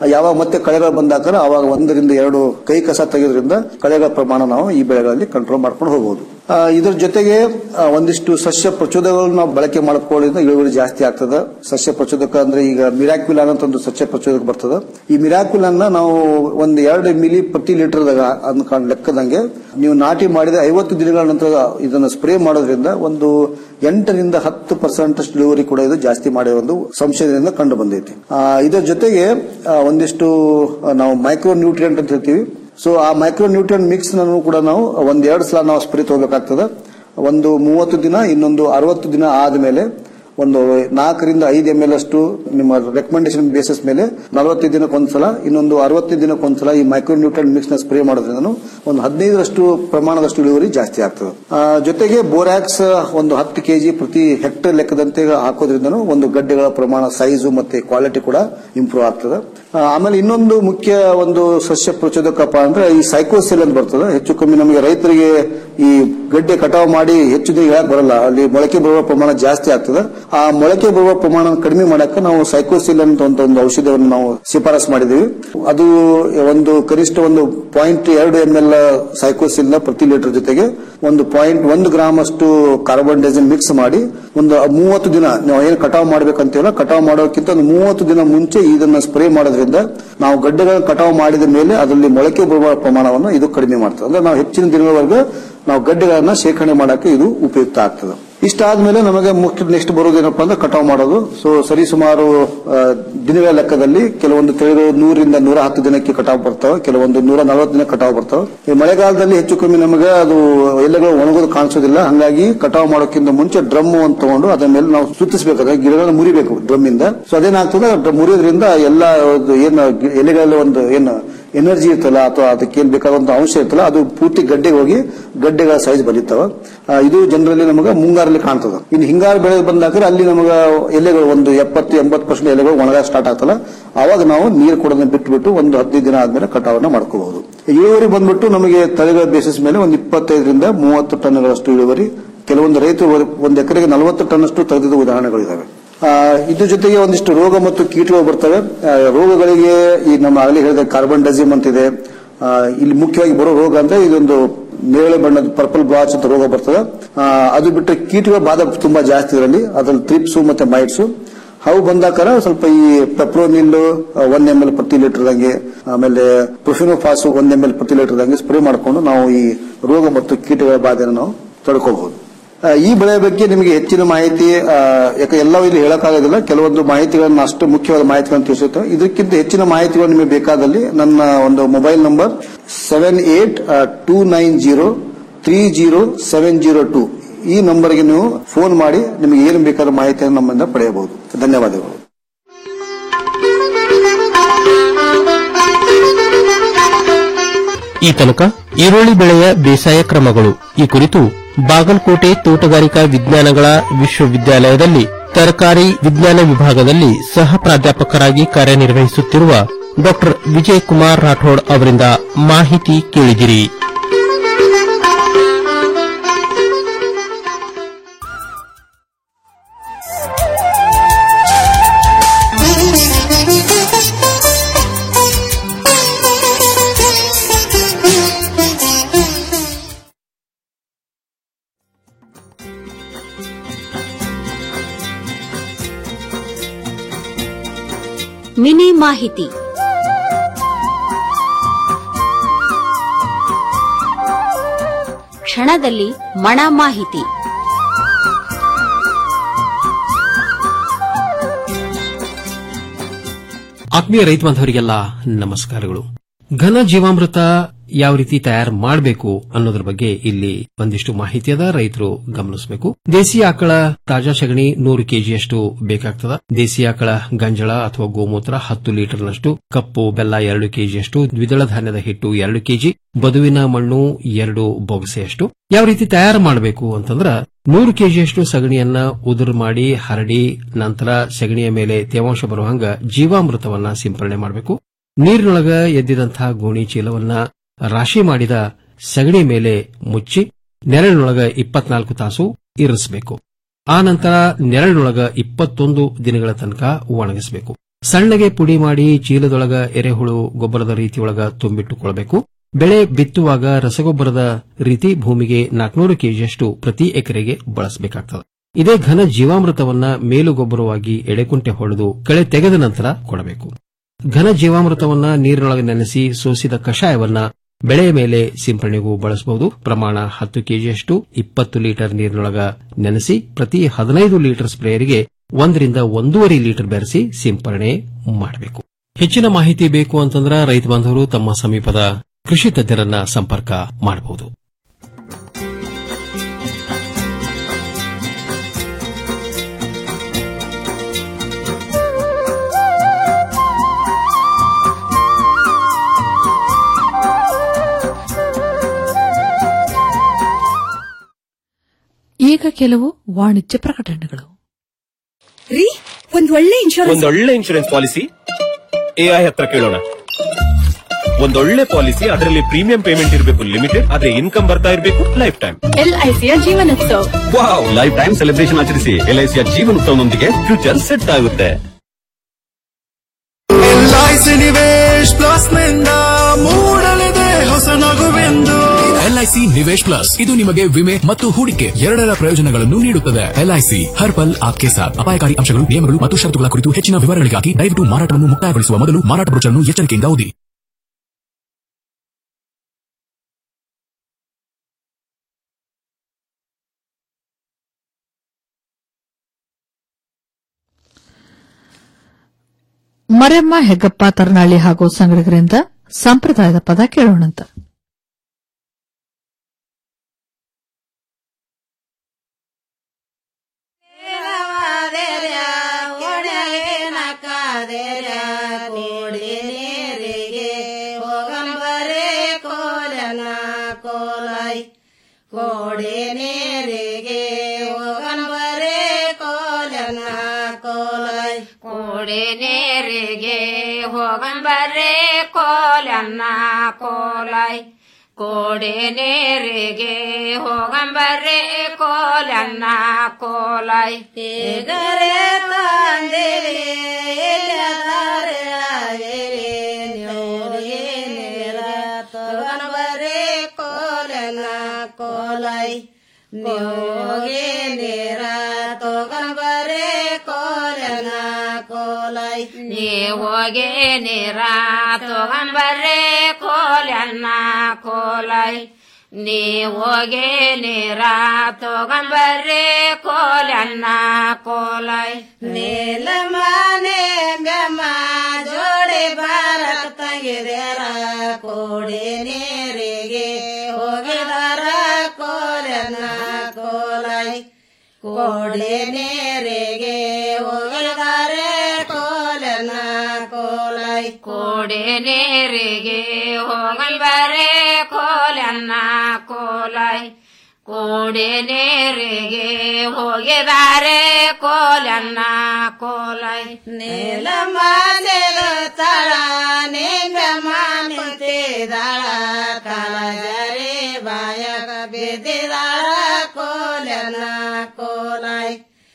ಯಾವಾಗ ಮತ್ತೆ ಕಳೆಗಳು ಬಂದಾಗ ಅವಾಗ ಒಂದರಿಂದ ಎರಡು ಕೈ ಕಸ ತೆಗೆಯೋದ್ರಿಂದ ಕಳೆಗಳ ಪ್ರಮಾಣ ನಾವು ಈ ಬೆಳೆಗಳಲ್ಲಿ ಕಂಟ್ರೋಲ್ ಮಾಡ್ಕೊಂಡು ಹೋಗಬಹುದು ಆ, ಇದ್ರ ಜೊತೆಗೆ ಆ, ಒಂದಿಷ್ಟು ಸಸ್ಯ ಪ್ರಚೋದಕಗಳನ್ನು ನಾವು ಬಳಕೆ ಮಾಡ್ಕೊಳ್ಳೋದ್ರಿಂದ ಇಳುವರಿ ಜಾಸ್ತಿ ಆಗ್ತದೆ ಸಸ್ಯ ಪ್ರಚೋದಕ ಅಂದ್ರೆ ಈಗ ಮಿರಾಕ್ಯುಲ್ ಅಂತ ಒಂದು ಸಸ್ಯ ಪ್ರಚೋದಕ ಬರ್ತದೆ ಈ ಮಿರಾಕ್ಯುಲ್ ಅನ್ನ ನಾವು ಒಂದ್ ಎರಡು ಮಿಲಿ ಪ್ರತಿ ಲೀಟರ್ ಅನ್ಕೊಂಡ್ ಲೆಕ್ಕದಂಗೆ ನೀವು ನಾಟಿ ಮಾಡಿದ ಐವತ್ತು ದಿನಗಳ ನಂತರ ಇದನ್ನ ಸ್ಪ್ರೇ ಮಾಡೋದ್ರಿಂದ ಒಂದು ಎಂಟರಿಂದ ಹತ್ತು ಪರ್ಸೆಂಟ್ ಅಷ್ಟು ಇಳುವರಿ ಕೂಡ ಇದು ಜಾಸ್ತಿ ಮಾಡೋ ಒಂದು ಸಂಶೋಧನೆಯಿಂದ ಕಂಡು ಬಂದೈತಿ ಆ, ಇದರ ಜೊತೆಗೆ ಆ, ಒಂದಿಷ್ಟು ಆ, ನಾವು ಮೈಕ್ರೋ ನ್ಯೂಟ್ರಿಯೆಂಟ್ ಅಂತ ಹೇಳ್ತೀವಿ ಸೊ ಆ ಮೈಕ್ರೋ ನ್ಯೂಟ್ರಿಯನ್ ಮಿಕ್ಸ್ ಕೂಡ ನಾವು ಒಂದ್ ಎರಡು ಸಲ ನಾವು ಸ್ಪ್ರೇ ತಗೋಬೇಕಾಗ್ತದೆ ಒಂದು ಮೂವತ್ತು ದಿನ ಇನ್ನೊಂದು ಅರವತ್ತು ದಿನ ಆದ್ಮೇಲೆ ಒಂದು ನಾಲ್ಕರಿಂದ ಐದು ಎಂ ಎಲ್ ಅಷ್ಟು ನಿಮ್ಮ ರೆಕಮೆಂಡೇಶನ್ ಬೇಸಿಸ್ ಮೇಲೆ ನಲವತ್ತೈದು ದಿನಕ್ಕೊಂದ್ಸಲ ಇನ್ನೊಂದು ಅರವತ್ತೈದು ದಿನಕ್ಕೊಂದ್ಸಲ ಈ ಮೈಕ್ರೋ ನ್ಯೂಟ್ರನ್ ಮಿಕ್ಸ್ ನ ಸ್ಪ್ರೇ ಮಾಡೋದ್ರಿಂದ ಒಂದು ಹದಿನೈದರಷ್ಟು ಪ್ರಮಾಣದಷ್ಟು ಇಳುವರಿ ಜಾಸ್ತಿ ಆಗ್ತದೆ ಆ, ಜೊತೆಗೆ ಬೋರಾಕ್ಸ್ ಒಂದು ಹತ್ತು ಕೆಜಿ ಪ್ರತಿ ಹೆಕ್ಟರ್ ಲೆಕ್ಕದಂತೆ ಹಾಕೋದ್ರಿಂದ ಒಂದು ಗಡ್ಡೆಗಳ ಪ್ರಮಾಣ ಸೈಜು ಮತ್ತೆ ಕ್ವಾಲಿಟಿ ಕೂಡ ಇಂಪ್ರೂವ್ ಆಗ್ತದೆ ಆ, ಆಮೇಲೆ ಇನ್ನೊಂದು ಮುಖ್ಯ ಒಂದು ಸಸ್ಯ ಪ್ರಚೋದಕಪ್ಪ ಅಂದ್ರೆ ಈ ಸೈಕೋಸೆಲ್ ಅಂತ ಬರ್ತದೆ ಹೆಚ್ಚು ಕಮ್ಮಿ ನಮಗೆ ರೈತರಿಗೆ ಈ ಗಡ್ಡೆ ಕಟಾವು ಮಾಡಿ ಹೆಚ್ಚು ದಿನ ಹೇಳಕ್ ಬರಲ್ಲ ಅಲ್ಲಿ ಮೊಳಕೆ ಬರುವ ಪ್ರಮಾಣ ಜಾಸ್ತಿ ಆಗ್ತದೆ ಆ ಮೊಳಕೆ ಬರುವ ಪ್ರಮಾಣ ಕಡಿಮೆ ಮಾಡಕ್ಕೆ ನಾವು ಸೈಕೋಸಿಲ್ ಅಂತ ಒಂದು ಒಂದು ಔಷಧವನ್ನು ನಾವು ಶಿಫಾರಸ್ ಮಾಡಿದೀವಿ ಅದು ಒಂದು ಕನಿಷ್ಠ ಒಂದು ಪಾಯಿಂಟ್ ಎರಡು ಎಂ ಎಲ್ ಸೈಕೋಸಿಲ್ ನ ಪ್ರತಿ ಲೀಟರ್ ಜೊತೆಗೆ ಒಂದು ಪಾಯಿಂಟ್ ಒಂದು ಗ್ರಾಮ್ ಅಷ್ಟು ಕಾರ್ಬನ್ ಡೈಸನ್ ಮಿಕ್ಸ್ ಮಾಡಿ ಒಂದು ಮೂವತ್ತು ದಿನ ನಾವು ಏನು ಕಟಾವು ಮಾಡ್ಬೇಕಂತೀವಲ್ಲ ಕಟಾವು ಮಾಡೋಕ್ಕಿಂತ ಒಂದು ಮೂವತ್ತು ದಿನ ಮುಂಚೆ ಇದನ್ನ ಸ್ಪ್ರೇ ಮಾಡೋದ್ರಿಂದ ನಾವು ಗಡ್ಡೆಗಳನ್ನ ಕಟಾವು ಮಾಡಿದ ಮೇಲೆ ಅದರಲ್ಲಿ ಮೊಳಕೆ ಬರುವ ಪ್ರಮಾಣವನ್ನು ಇದು ಕಡಿಮೆ ಮಾಡ್ತದೆ ಅಂದ್ರೆ ನಾವು ಹೆಚ್ಚಿನ ದಿನಗಳವರೆಗೆ ನಾವು ಗಡ್ಡೆಗಳನ್ನ ಶೇಖರಣೆ ಮಾಡಕ್ಕೆ ಇದು ಉಪಯುಕ್ತ ಆಗ್ತದೆ ಇಷ್ಟಾದ್ಮೇಲೆ ನಮಗೆ ಮುಖ್ಯ ನೆಕ್ಸ್ಟ್ ಬರೋದೇನಪ್ಪಾ ಅಂದ್ರೆ ಕಟಾವು ಮಾಡೋದು ಸೊ ಸರಿಸುಮಾರು ಆ, ದಿನಗಳ ಲೆಕ್ಕದಲ್ಲಿ ಕೆಲವೊಂದು ತಳಿಗಳು ನೂರಿಂದ ನೂರ ಹತ್ತು ದಿನಕ್ಕೆ ಕಟಾವು ಬರ್ತವೆ ಕೆಲವೊಂದು ನೂರ ನಲವತ್ತು ದಿನ ಕಟಾವು ಬರ್ತವೆ ಈ ಮಳೆಗಾಲದಲ್ಲಿ ಹೆಚ್ಚು ಕಮ್ಮಿ ನಮಗೆ ಅದು ಎಲೆಗಳು ಒಣಗೋದು ಕಾಣಿಸೋದಿಲ್ಲ ಹಂಗಾಗಿ ಕಟಾವು ಮಾಡೋಕ್ಕಿಂತ ಮುಂಚೆ ಡ್ರಮ್ ಅಂತ ತಗೊಂಡು ಅದರ ಮೇಲೆ ನಾವು ಸುತ್ತಿಸಬೇಕಾದ್ರೆ ಗಿಡಗಳನ್ನ ಮುರಿಬೇಕು ಡ್ರಮ್ ಇಂದ ಸೊ ಅದೇನಾಗ್ತದೆ ಡ್ರಮ್ ಮುರಿಯೋದ್ರಿಂದ ಎಲ್ಲ ಅದು ಏನು ಗಿ- ಎಲೆಗಳಲ್ಲಿ ಒಂದು ಏನು ಎನರ್ಜಿ ಇರ್ತಲ್ಲ ಅಥವಾ ಅದಕ್ಕೆ ಏನ್ ಬೇಕಾದಂತ ಅಂಶ ಇರ್ತಲ್ಲ ಅದು ಪೂರ್ತಿ ಗಡ್ಡೆಗೆ ಹೋಗಿ ಗಡ್ಡೆಗಳ ಸೈಜ್ ಬಲಿತಾವ ಆ, ಇದು ಜನರಲ್ಲಿ ನಮಗೆ ಮುಂಗಾರಲ್ಲಿ ಕಾಣ್ತದೆ ಇನ್ನು ಹಿಂಗಾರು ಬೆಳೆ ಬಂದಾಗ ಅಲ್ಲಿ ನಮಗೆ ಎಲೆಗಳು ಒಂದು ಎಪ್ಪತ್ತು ಎಂಬತ್ತು ಪರ್ಸೆಂಟ್ ಎಲೆಗಳು ಒಣಗ ಸ್ಟಾರ್ಟ್ ಆಗ್ತಲ್ಲ ಅವಾಗ ನಾವು ನೀರು ಕೊಡೋದನ್ನ ಬಿಟ್ಬಿಟ್ಟು ಒಂದು ಹದಿನೈದು ದಿನ ಆದ್ಮೇಲೆ ಕಟಾವನ್ನ ಮಾಡ್ಕೋಬಹುದು ಇಳುವರಿ ಬಂದ್ಬಿಟ್ಟು ನಮಗೆ ತಳಿಗಳ ಬೇಸಿಸ್ ಮೇಲೆ ಒಂದು ಇಪ್ಪತ್ತೈದರಿಂದ ಮೂವತ್ತು ಟನ್ಗಳಷ್ಟು ಇಳುವರಿ ಕೆಲವೊಂದು ರೈತರು ಒಂದು ಎಕರೆಗೆ ನಲವತ್ತು ಟನ್ ಅಷ್ಟು ತೆಗೆದಿದ್ದ ಉದಾಹರಣೆಗಳಿದಾವೆ ಆ, ಇದ್ರ ಜೊತೆಗೆ ಒಂದಿಷ್ಟು ರೋಗ ಮತ್ತು ಕೀಟಗಳು ಬರ್ತವೆ ಆ, ರೋಗಗಳಿಗೆ ಈ ನಮ್ಮ ಆಗಲೇ ಹೇಳಿದ ಕಾರ್ಬನ್ ಡೈಸಿಮ್ ಅಂತಿದೆ ಆ, ಇಲ್ಲಿ ಮುಖ್ಯವಾಗಿ ಬರೋ ರೋಗ ಅಂದ್ರೆ ಇದೊಂದು ನೇರಳೆ ಬಣ್ಣದ ಪರ್ಪಲ್ ಬ್ಲಾಚ್ ಅಂತ ರೋಗ ಬರ್ತದೆ ಆ, ಅದು ಬಿಟ್ಟರೆ ಕೀಟಗಳ ಬಾಧ ತುಂಬಾ ಜಾಸ್ತಿ ಇದರಲ್ಲಿ ಅದ್ರಲ್ಲಿ ತ್ರಿಪ್ಸು ಮತ್ತೆ ಮೈಟ್ಸು ಅವು ಬಂದಾಕಾರ ಸ್ವಲ್ಪ ಈ ಪೆಪ್ರೋನಿಲ್ ಒನ್ ಎಂ ಎಲ್ ಪ್ರತಿ ಲೀಟರ್ ದಂಗೆ ಆಮೇಲೆ ಪ್ರೊಫಿನೋಫಾಸು ಒಂದ್ ಎಂ ಎಲ್ ಪ್ರತಿ ಲೀಟರ್ ದಂಗೆ ಸ್ಪ್ರೇ ಮಾಡಿಕೊಂಡು ನಾವು ಈ ರೋಗ ಮತ್ತು ಕೀಟಗಳ ಬಾಧೆಯನ್ನು ನಾವು ತಡ್ಕೋಬಹುದು ಆ, ಈ ಬೆಳೆ ಬಗ್ಗೆ ನಿಮಗೆ ಹೆಚ್ಚಿನ ಮಾಹಿತಿ ಆ, ಯಾಕೆ ಎಲ್ಲವೂ ಇಲ್ಲಿ ಹೇಳಕ್ಕಾಗೋದಿಲ್ಲ ಕೆಲವೊಂದು ಮಾಹಿತಿಗಳನ್ನ ಅಷ್ಟು ಮುಖ್ಯವಾದ ಮಾಹಿತಿಗಳನ್ನು ತಿಳಿಸುತ್ತೆ ಇದಕ್ಕಿಂತ ಹೆಚ್ಚಿನ ಮಾಹಿತಿಗಳು ನಿಮಗೆ ಬೇಕಾದಲ್ಲಿ ನನ್ನ ಒಂದು mobile number seven eight two nine zero three zero seven zero two ಈ ನಂಬರ್ಗೆ ನೀವು ಫೋನ್ ಮಾಡಿ ನಿಮಗೆ ಏನು ಬೇಕಾದ ಮಾಹಿತಿಯನ್ನು ನಮ್ಮಿಂದ ಪಡೆಯಬಹುದು ಧನ್ಯವಾದಗಳು ಈ ತನಕ ಈರುಳ್ಳಿ ಬೆಳೆಯ ಬೇಸಾಯ ಕ್ರಮಗಳು ಈ ಕುರಿತು ಬಾಗಲಕೋಟೆ ತೋಟಗಾರಿಕಾ ವಿಜ್ಞಾನಗಳ ವಿಶ್ವವಿದ್ಯಾಲಯದಲ್ಲಿ ತರಕಾರಿ ವಿಜ್ಞಾನ ವಿಭಾಗದಲ್ಲಿ ಸಹ ಪ್ರಾಧ್ಯಾಪಕರಾಗಿ ಕಾರ್ಯನಿರ್ವಹಿಸುತ್ತಿರುವ ಡಾ ವಿಜಯ್ ಕುಮಾರ್ ರಾಠೋಡ್ ಅವರಿಂದ ಮಾಹಿತಿ ಕೇಳಿದಿರಿ ಮಿನಿ ಮಾಹಿತಿ ಕ್ಷಣದಲ್ಲಿ ಮಣ ಮಾಹಿತಿ ಆತ್ಮೀಯ ರೈತ ಬಾಂಧವರಿಗೆಲ್ಲ ನಮಸ್ಕಾರಗಳು ಘನ ಜೀವಾಮೃತ ಯಾವ ರೀತಿ ತಯಾರು ಮಾಡಬೇಕು ಅನ್ನೋದ್ರ ಬಗ್ಗೆ ಇಲ್ಲಿ ಒಂದಿಷ್ಟು ಮಾಹಿತಿ ಅದ ರೈತರು ಗಮನಿಸಬೇಕು ದೇಸಿ ಆಕಳ ತಾಜಾ ಸಗಣಿ ನೂರು ಕೆಜಿಯಷ್ಟು ಬೇಕಾಗ್ತದ ದೇಸಿ ಆಕಳ ಗಂಜಳ ಅಥವಾ ಗೋಮೂತ್ರ ಹತ್ತು ಲೀಟರ್ನಷ್ಟು ಕಪ್ಪು ಬೆಲ್ಲ ಎರಡು ಕೆಜಿಯಷ್ಟು ದ್ವಿದಳ ಧಾನ್ಯದ ಹಿಟ್ಟು ಎರಡು ಕೆಜಿ ಬದುವಿನ ಮಣ್ಣು ಎರಡು ಬೊಗಸೆಯಷ್ಟು ಯಾವ ರೀತಿ ತಯಾರು ಮಾಡಬೇಕು ಅಂತಂದ್ರ ನೂರು ಕೆಜಿಯಷ್ಟು ಸಗಣಿಯನ್ನ ಉದುರು ಮಾಡಿ ಹರಡಿ ನಂತರ ಸಗಣಿಯ ಮೇಲೆ ತೇವಾಂಶ ಬರುವಂಗ ಜೀವಾಮೃತವನ್ನ ಸಿಂಪರಣೆ ಮಾಡಬೇಕು ನೀರಿನೊಳಗ ಎದ್ದಿದಂತಹ ಗೋಣಿ ಚೀಲವನ್ನ ರಾಶಿ ಮಾಡಿದ ಸಗಣಿ ಮೇಲೆ ಮುಚ್ಚಿ ನೆರಳಿನೊಳಗ ಇಪ್ಪತ್ನಾಲ್ಕು ತಾಸು ಇರಿಸಬೇಕು ಆ ನಂತರ ನೆರಳಿನೊಳಗ ಇಪ್ಪತ್ತೊಂದು ದಿನಗಳ ತನಕ ಒಣಗಿಸಬೇಕು ಸಣ್ಣಗೆ ಪುಡಿ ಮಾಡಿ ಚೀಲದೊಳಗ ಎರೆಹುಳು ಗೊಬ್ಬರದ ರೀತಿಯೊಳಗ ತುಂಬಿಟ್ಟುಕೊಳ್ಳಬೇಕು ಬೆಳೆ ಬಿತ್ತುವಾಗ ರಸಗೊಬ್ಬರದ ರೀತಿ ಭೂಮಿಗೆ ನಾಲ್ಕನೂರು ಕೆಜಿಯಷ್ಟು ಪ್ರತಿ ಎಕರೆಗೆ ಬಳಸಬೇಕಾಗ್ತದೆ ಇದೇ ಘನ ಜೀವಾಮೃತವನ್ನ ಮೇಲು ಗೊಬ್ಬರವಾಗಿ ಎಡೆಕುಂಟೆ ಹೊಡೆದು ಕಳೆ ತೆಗೆದ ನಂತರ ಕೊಡಬೇಕು ಘನ ಜೀವಾಮೃತವನ್ನ ನೀರಿನೊಳಗೆ ನೆನೆಸಿ ಸೋಸಿದ ಕಷಾಯವನ್ನ ಬೆಳೆಯ ಮೇಲೆ ಸಿಂಪರಣೆಗೂ ಬಳಸಬಹುದು ಪ್ರಮಾಣ ಹತ್ತು ಕೆಜಿಯಷ್ಟು ಇಪ್ಪತ್ತು ಲೀಟರ್ ನೀರಿನೊಳಗ ನೆನೆಸಿ ಪ್ರತಿ ಹದಿನೈದು ಲೀಟರ್ ಸ್ಪ್ರೇಯರಿಗೆ ಒಂದರಿಂದ ಒಂದೂವರೆ ಲೀಟರ್ ಬೆರೆಸಿ ಸಿಂಪರಣೆ ಮಾಡಬೇಕು ಹೆಚ್ಚಿನ ಮಾಹಿತಿ ಬೇಕು ಅಂತಂದ್ರೆ ರೈತ ಬಾಂಧವರು ತಮ್ಮ ಸಮೀಪದ ಕೃಷಿ ತಜ್ಞರನ್ನ ಸಂಪರ್ಕ ಮಾಡಬಹುದು ಈಗ ಕೆಲವು ವಾಣಿಜ್ಯ ಪ್ರಕಟಣೆಗಳು ರೀ ಒಂದ್ ಒಳ್ಳೆ ಇನ್ಶೂರೆನ್ಸ್ ಒಂದೊಳ್ಳೆ ಇನ್ಶೂರೆನ್ಸ್ ಪಾಲಿಸಿ ಎಐ ಹತ್ರ ಕೇಳೋಣ ಒಂದೊಳ್ಳೆ ಪಾಲಿಸಿ ಅದರಲ್ಲಿ ಪ್ರೀಮಿಯಂ ಪೇಮೆಂಟ್ ಇರಬೇಕು ಲಿಮಿಟೆಡ್ ಆದ್ರೆ ಇನ್ಕಮ್ ಬರ್ತಾ ಇರಬೇಕು ಲೈಫ್ ಟೈಮ್ ಎಲ್ಐಸಿಯ Jeevan Utsav wow lifetime celebration ಆಚರಿಸಿ ಎಲ್ಐಸಿಯ ಜೀವನೋತ್ಸವನೊಂದಿಗೆ ಫ್ಯೂಚರ್ ಸೆಟ್ ಆಗುತ್ತೆ ಎಲ್ಐಸಿ ನಿವೇಶ್ ಪ್ಲಸ್ ನಿಂದ ಮೂಡಲಿದೆ ಹೊಸ ನಗುವೆಂದು ಎಲ್ಐಸಿ ನಿವೇಶ್ ಪ್ಲಸ್ ಇದು ನಿಮಗೆ ವಿಮೆ ಮತ್ತು ಹೂಡಿಕೆ ಎರಡರ ಪ್ರಯೋಜನಗಳನ್ನು ನೀಡುತ್ತದೆ ಎಲ್ಐಸಿ ಹರ್ ಪಲ್ ಆಪ್ಕೆ ಸಾಥ್ ಅಪಾಯಕಾರಿ ಅಂಶಗಳು ನಿಯಮಗಳು ಮತ್ತು ಷರತ್ತುಗಳ ಕುರಿತು ಹೆಚ್ಚಿನ ವಿವರಗಳಿಗಾಗಿ ದಯವಿಟ್ಟು ಮಾರಾಟವನ್ನು ಮುಕ್ತಾಯಗೊಳಿಸುವ ಮೊದಲು ಮಾರಾಟ ಬ್ರೋಚರ್ನ್ನು ಎಚ್ಚರಿಕೆಯಿಂದ ಓದಿ ಮರೆಮ್ಮ ಹೆಗ್ಗಪ್ಪ ತರನಾಳಿ ಹಾಗೂ ಸಂಗಡಿಗರಿಂದ ಸಂಪ್ರದಾಯದ ಪದ ಕೇಳೋಣಂತ ಕೋಡೆ ನೇರಿಗೆ ಹೋಗನವರೆ ಕೋಲನ ಕೋಲೈ ಕೋಡೆ ನೇರಿಗೆ ಹೋಗಂಬರೆ ಕೋಲನ್ನ ಕೋಲೈ ಕೋಡೆ ನೇರಿಗೆ ಹೋಗಂಬರೆ ಕೋಲನ್ನ ಕೋಲೈ ಹೇಗರೆ ತಂದೆ ಎಲ್ಲದಾರೆ ಆಗೆರೆ ನೋಡಿಗೆ ನೇರ ತಗನವರೆ ಕೋಲನ ಕೋಲೈ ನೋಗೆ ನೇರ ತಗನವರೆ ಕೋಲನ ಕೋಲೈ ನೀವೋಗೆ ನೇರ ತಗೊಂಬರ್ರೆ ಕೋಲನ್ನ ಕೋಲೈ ನೀವೋಗೆ ನೇರ ತಗೊಂಬರ್ರೆ ಕೋಲನ್ನ ಕೋಲೈ ನೀಲ ಮನೆ ಬೆಮ್ಮ ಜೋಡಿ ಬಾರಕ ತಂಗಿದ್ಯಾರ ಕೋಡಿ ನೀರಿಗೆ ಹೋಗಿದಾರ ಕೋಲನ್ನ ಕೋಲೈ ಕೋಡಿ ನೀರಿಗೆ ಹೋಗಿದಾರೆ ಕೋಲನ ಕೋಲೈ ಕೋಡಿ ನೀರಿಗೆ ಹೋಗಲ್ಬಾರೆ ಕೋಲನ್ನ ಕೋಲೈ ಕೋಡಿ ನೀರಿಗೆ ಹೋಗಿದಾರೆ ಕೋಲನ್ನ ಕೋಲೈ ನೀಲ ಮಾನೆಲ ತಳ ನಿಂಗ ಮಾನಿತಿದಾಳ ಕಾಲಜರಿ ಬಾಯಕ ಬಿದ್ದಿದಾಳ ಕೋಲನ ಕೋಲೈ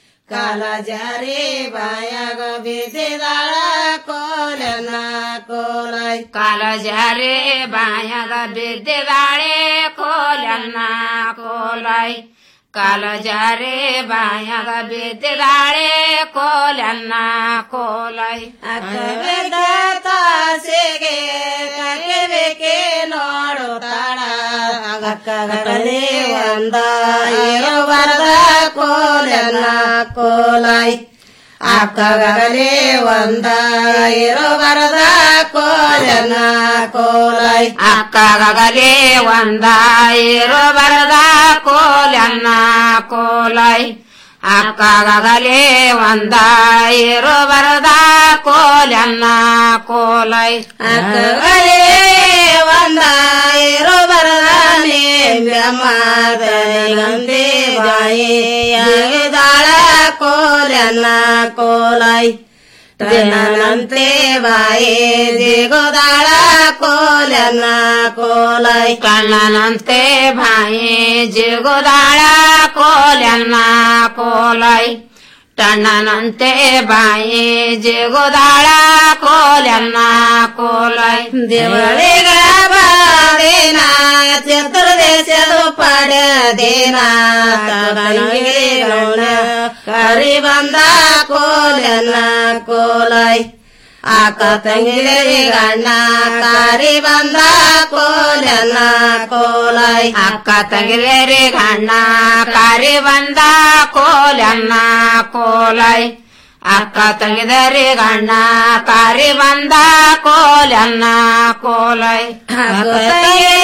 ಕಾಲಜರಿ ಬಾಯಗ ಬಿದ್ದಿದಾಳ ಕೋಲನ ಕೋಲೈ ಕಾಲಜರಿ ಬಾಯಗ ಬಿದ್ದಿದಾಳೆ ಕೋಲನ್ನ ಕೋಲೈ ಕಾಲಜರಿ ಬಾಯಗ ಬಿದ್ದಿದಾಳೆ ಕೋಲನ್ನ ಕೋಲೈ ಅಕ್ಕದ ತಾಸೆಗೆ ಕರಿಬೇಕೆ ನೋಡುತ್ತಾಳ ಅಕ್ಕಗಲೇ ಒಂದ ಇರುವರದ ಕೋಲನ ಕೋಲೈ ಅಕ್ಕಗಲೇ ಒಂದ ಇರುವರದ ಕೋಲನ ಕೋಲೈ ಅಕ್ಕಗಲೇ ಒಂದ ಇರುವರದ ಕೋಲನ್ನ ಕೋಲೈ ಅಕ್ಕಗಲೇ ಒಂದ ಇರುವರದ ಕೋಲನ್ನ ಕೋಲೈ ಅಕ್ಕಗಲೇ ಒಂದ ಇರುವರದ ನಿಂಬೆ ಬಾಯಿಯಾಗಿದಾಳ ಕೋಲನ್ನ ಕೋಲೈ ತನ್ನಂತೆ ಬಾಯಿ ದಿಗೋದಾಳ ಕೋಲನ್ನ ಕೋಲೈ ಕಣ್ಣನಂತೆ ಬಾಯಿ ಜಿಗೋದಾಳ ಕೋಲನ್ನ ಕೋಲೈ ಟಣ್ಣನಂತೆ ಬಾಯಿ ಜಿಗುದಾಳ ಕೋಲನ್ನ ಕೋಲೈ ದೇವಳಿಗ ಬಾದೇನ ಚತುರ್ದೇಶದು ಪಡೆದೇನ ಗೌಣ ಕರಿ ಬಂದ ಕೋಲನ್ನ ಕೋಲೈ ಆಕ ತಂಗಿರಿ ಗಣ್ಣ ಕಾರಿ ಬಂದ ಕೋಲನ್ನ ಕೋಲೈ ಅಕ್ಕ ತಂಗಿರಿ ಗಣ್ಣ ಕಾರಿ ಬಂದ ಕೋಲನ್ನ ಕೋಲೈ ಅಕ್ಕ ತಂಗಿದರಿ ಗಣ್ಣ ಕಾರಿ ಬಂದ ಕೋಲನ್ನ ಕೋಲೈ ಅಕ್ಕ ತಂಗಿ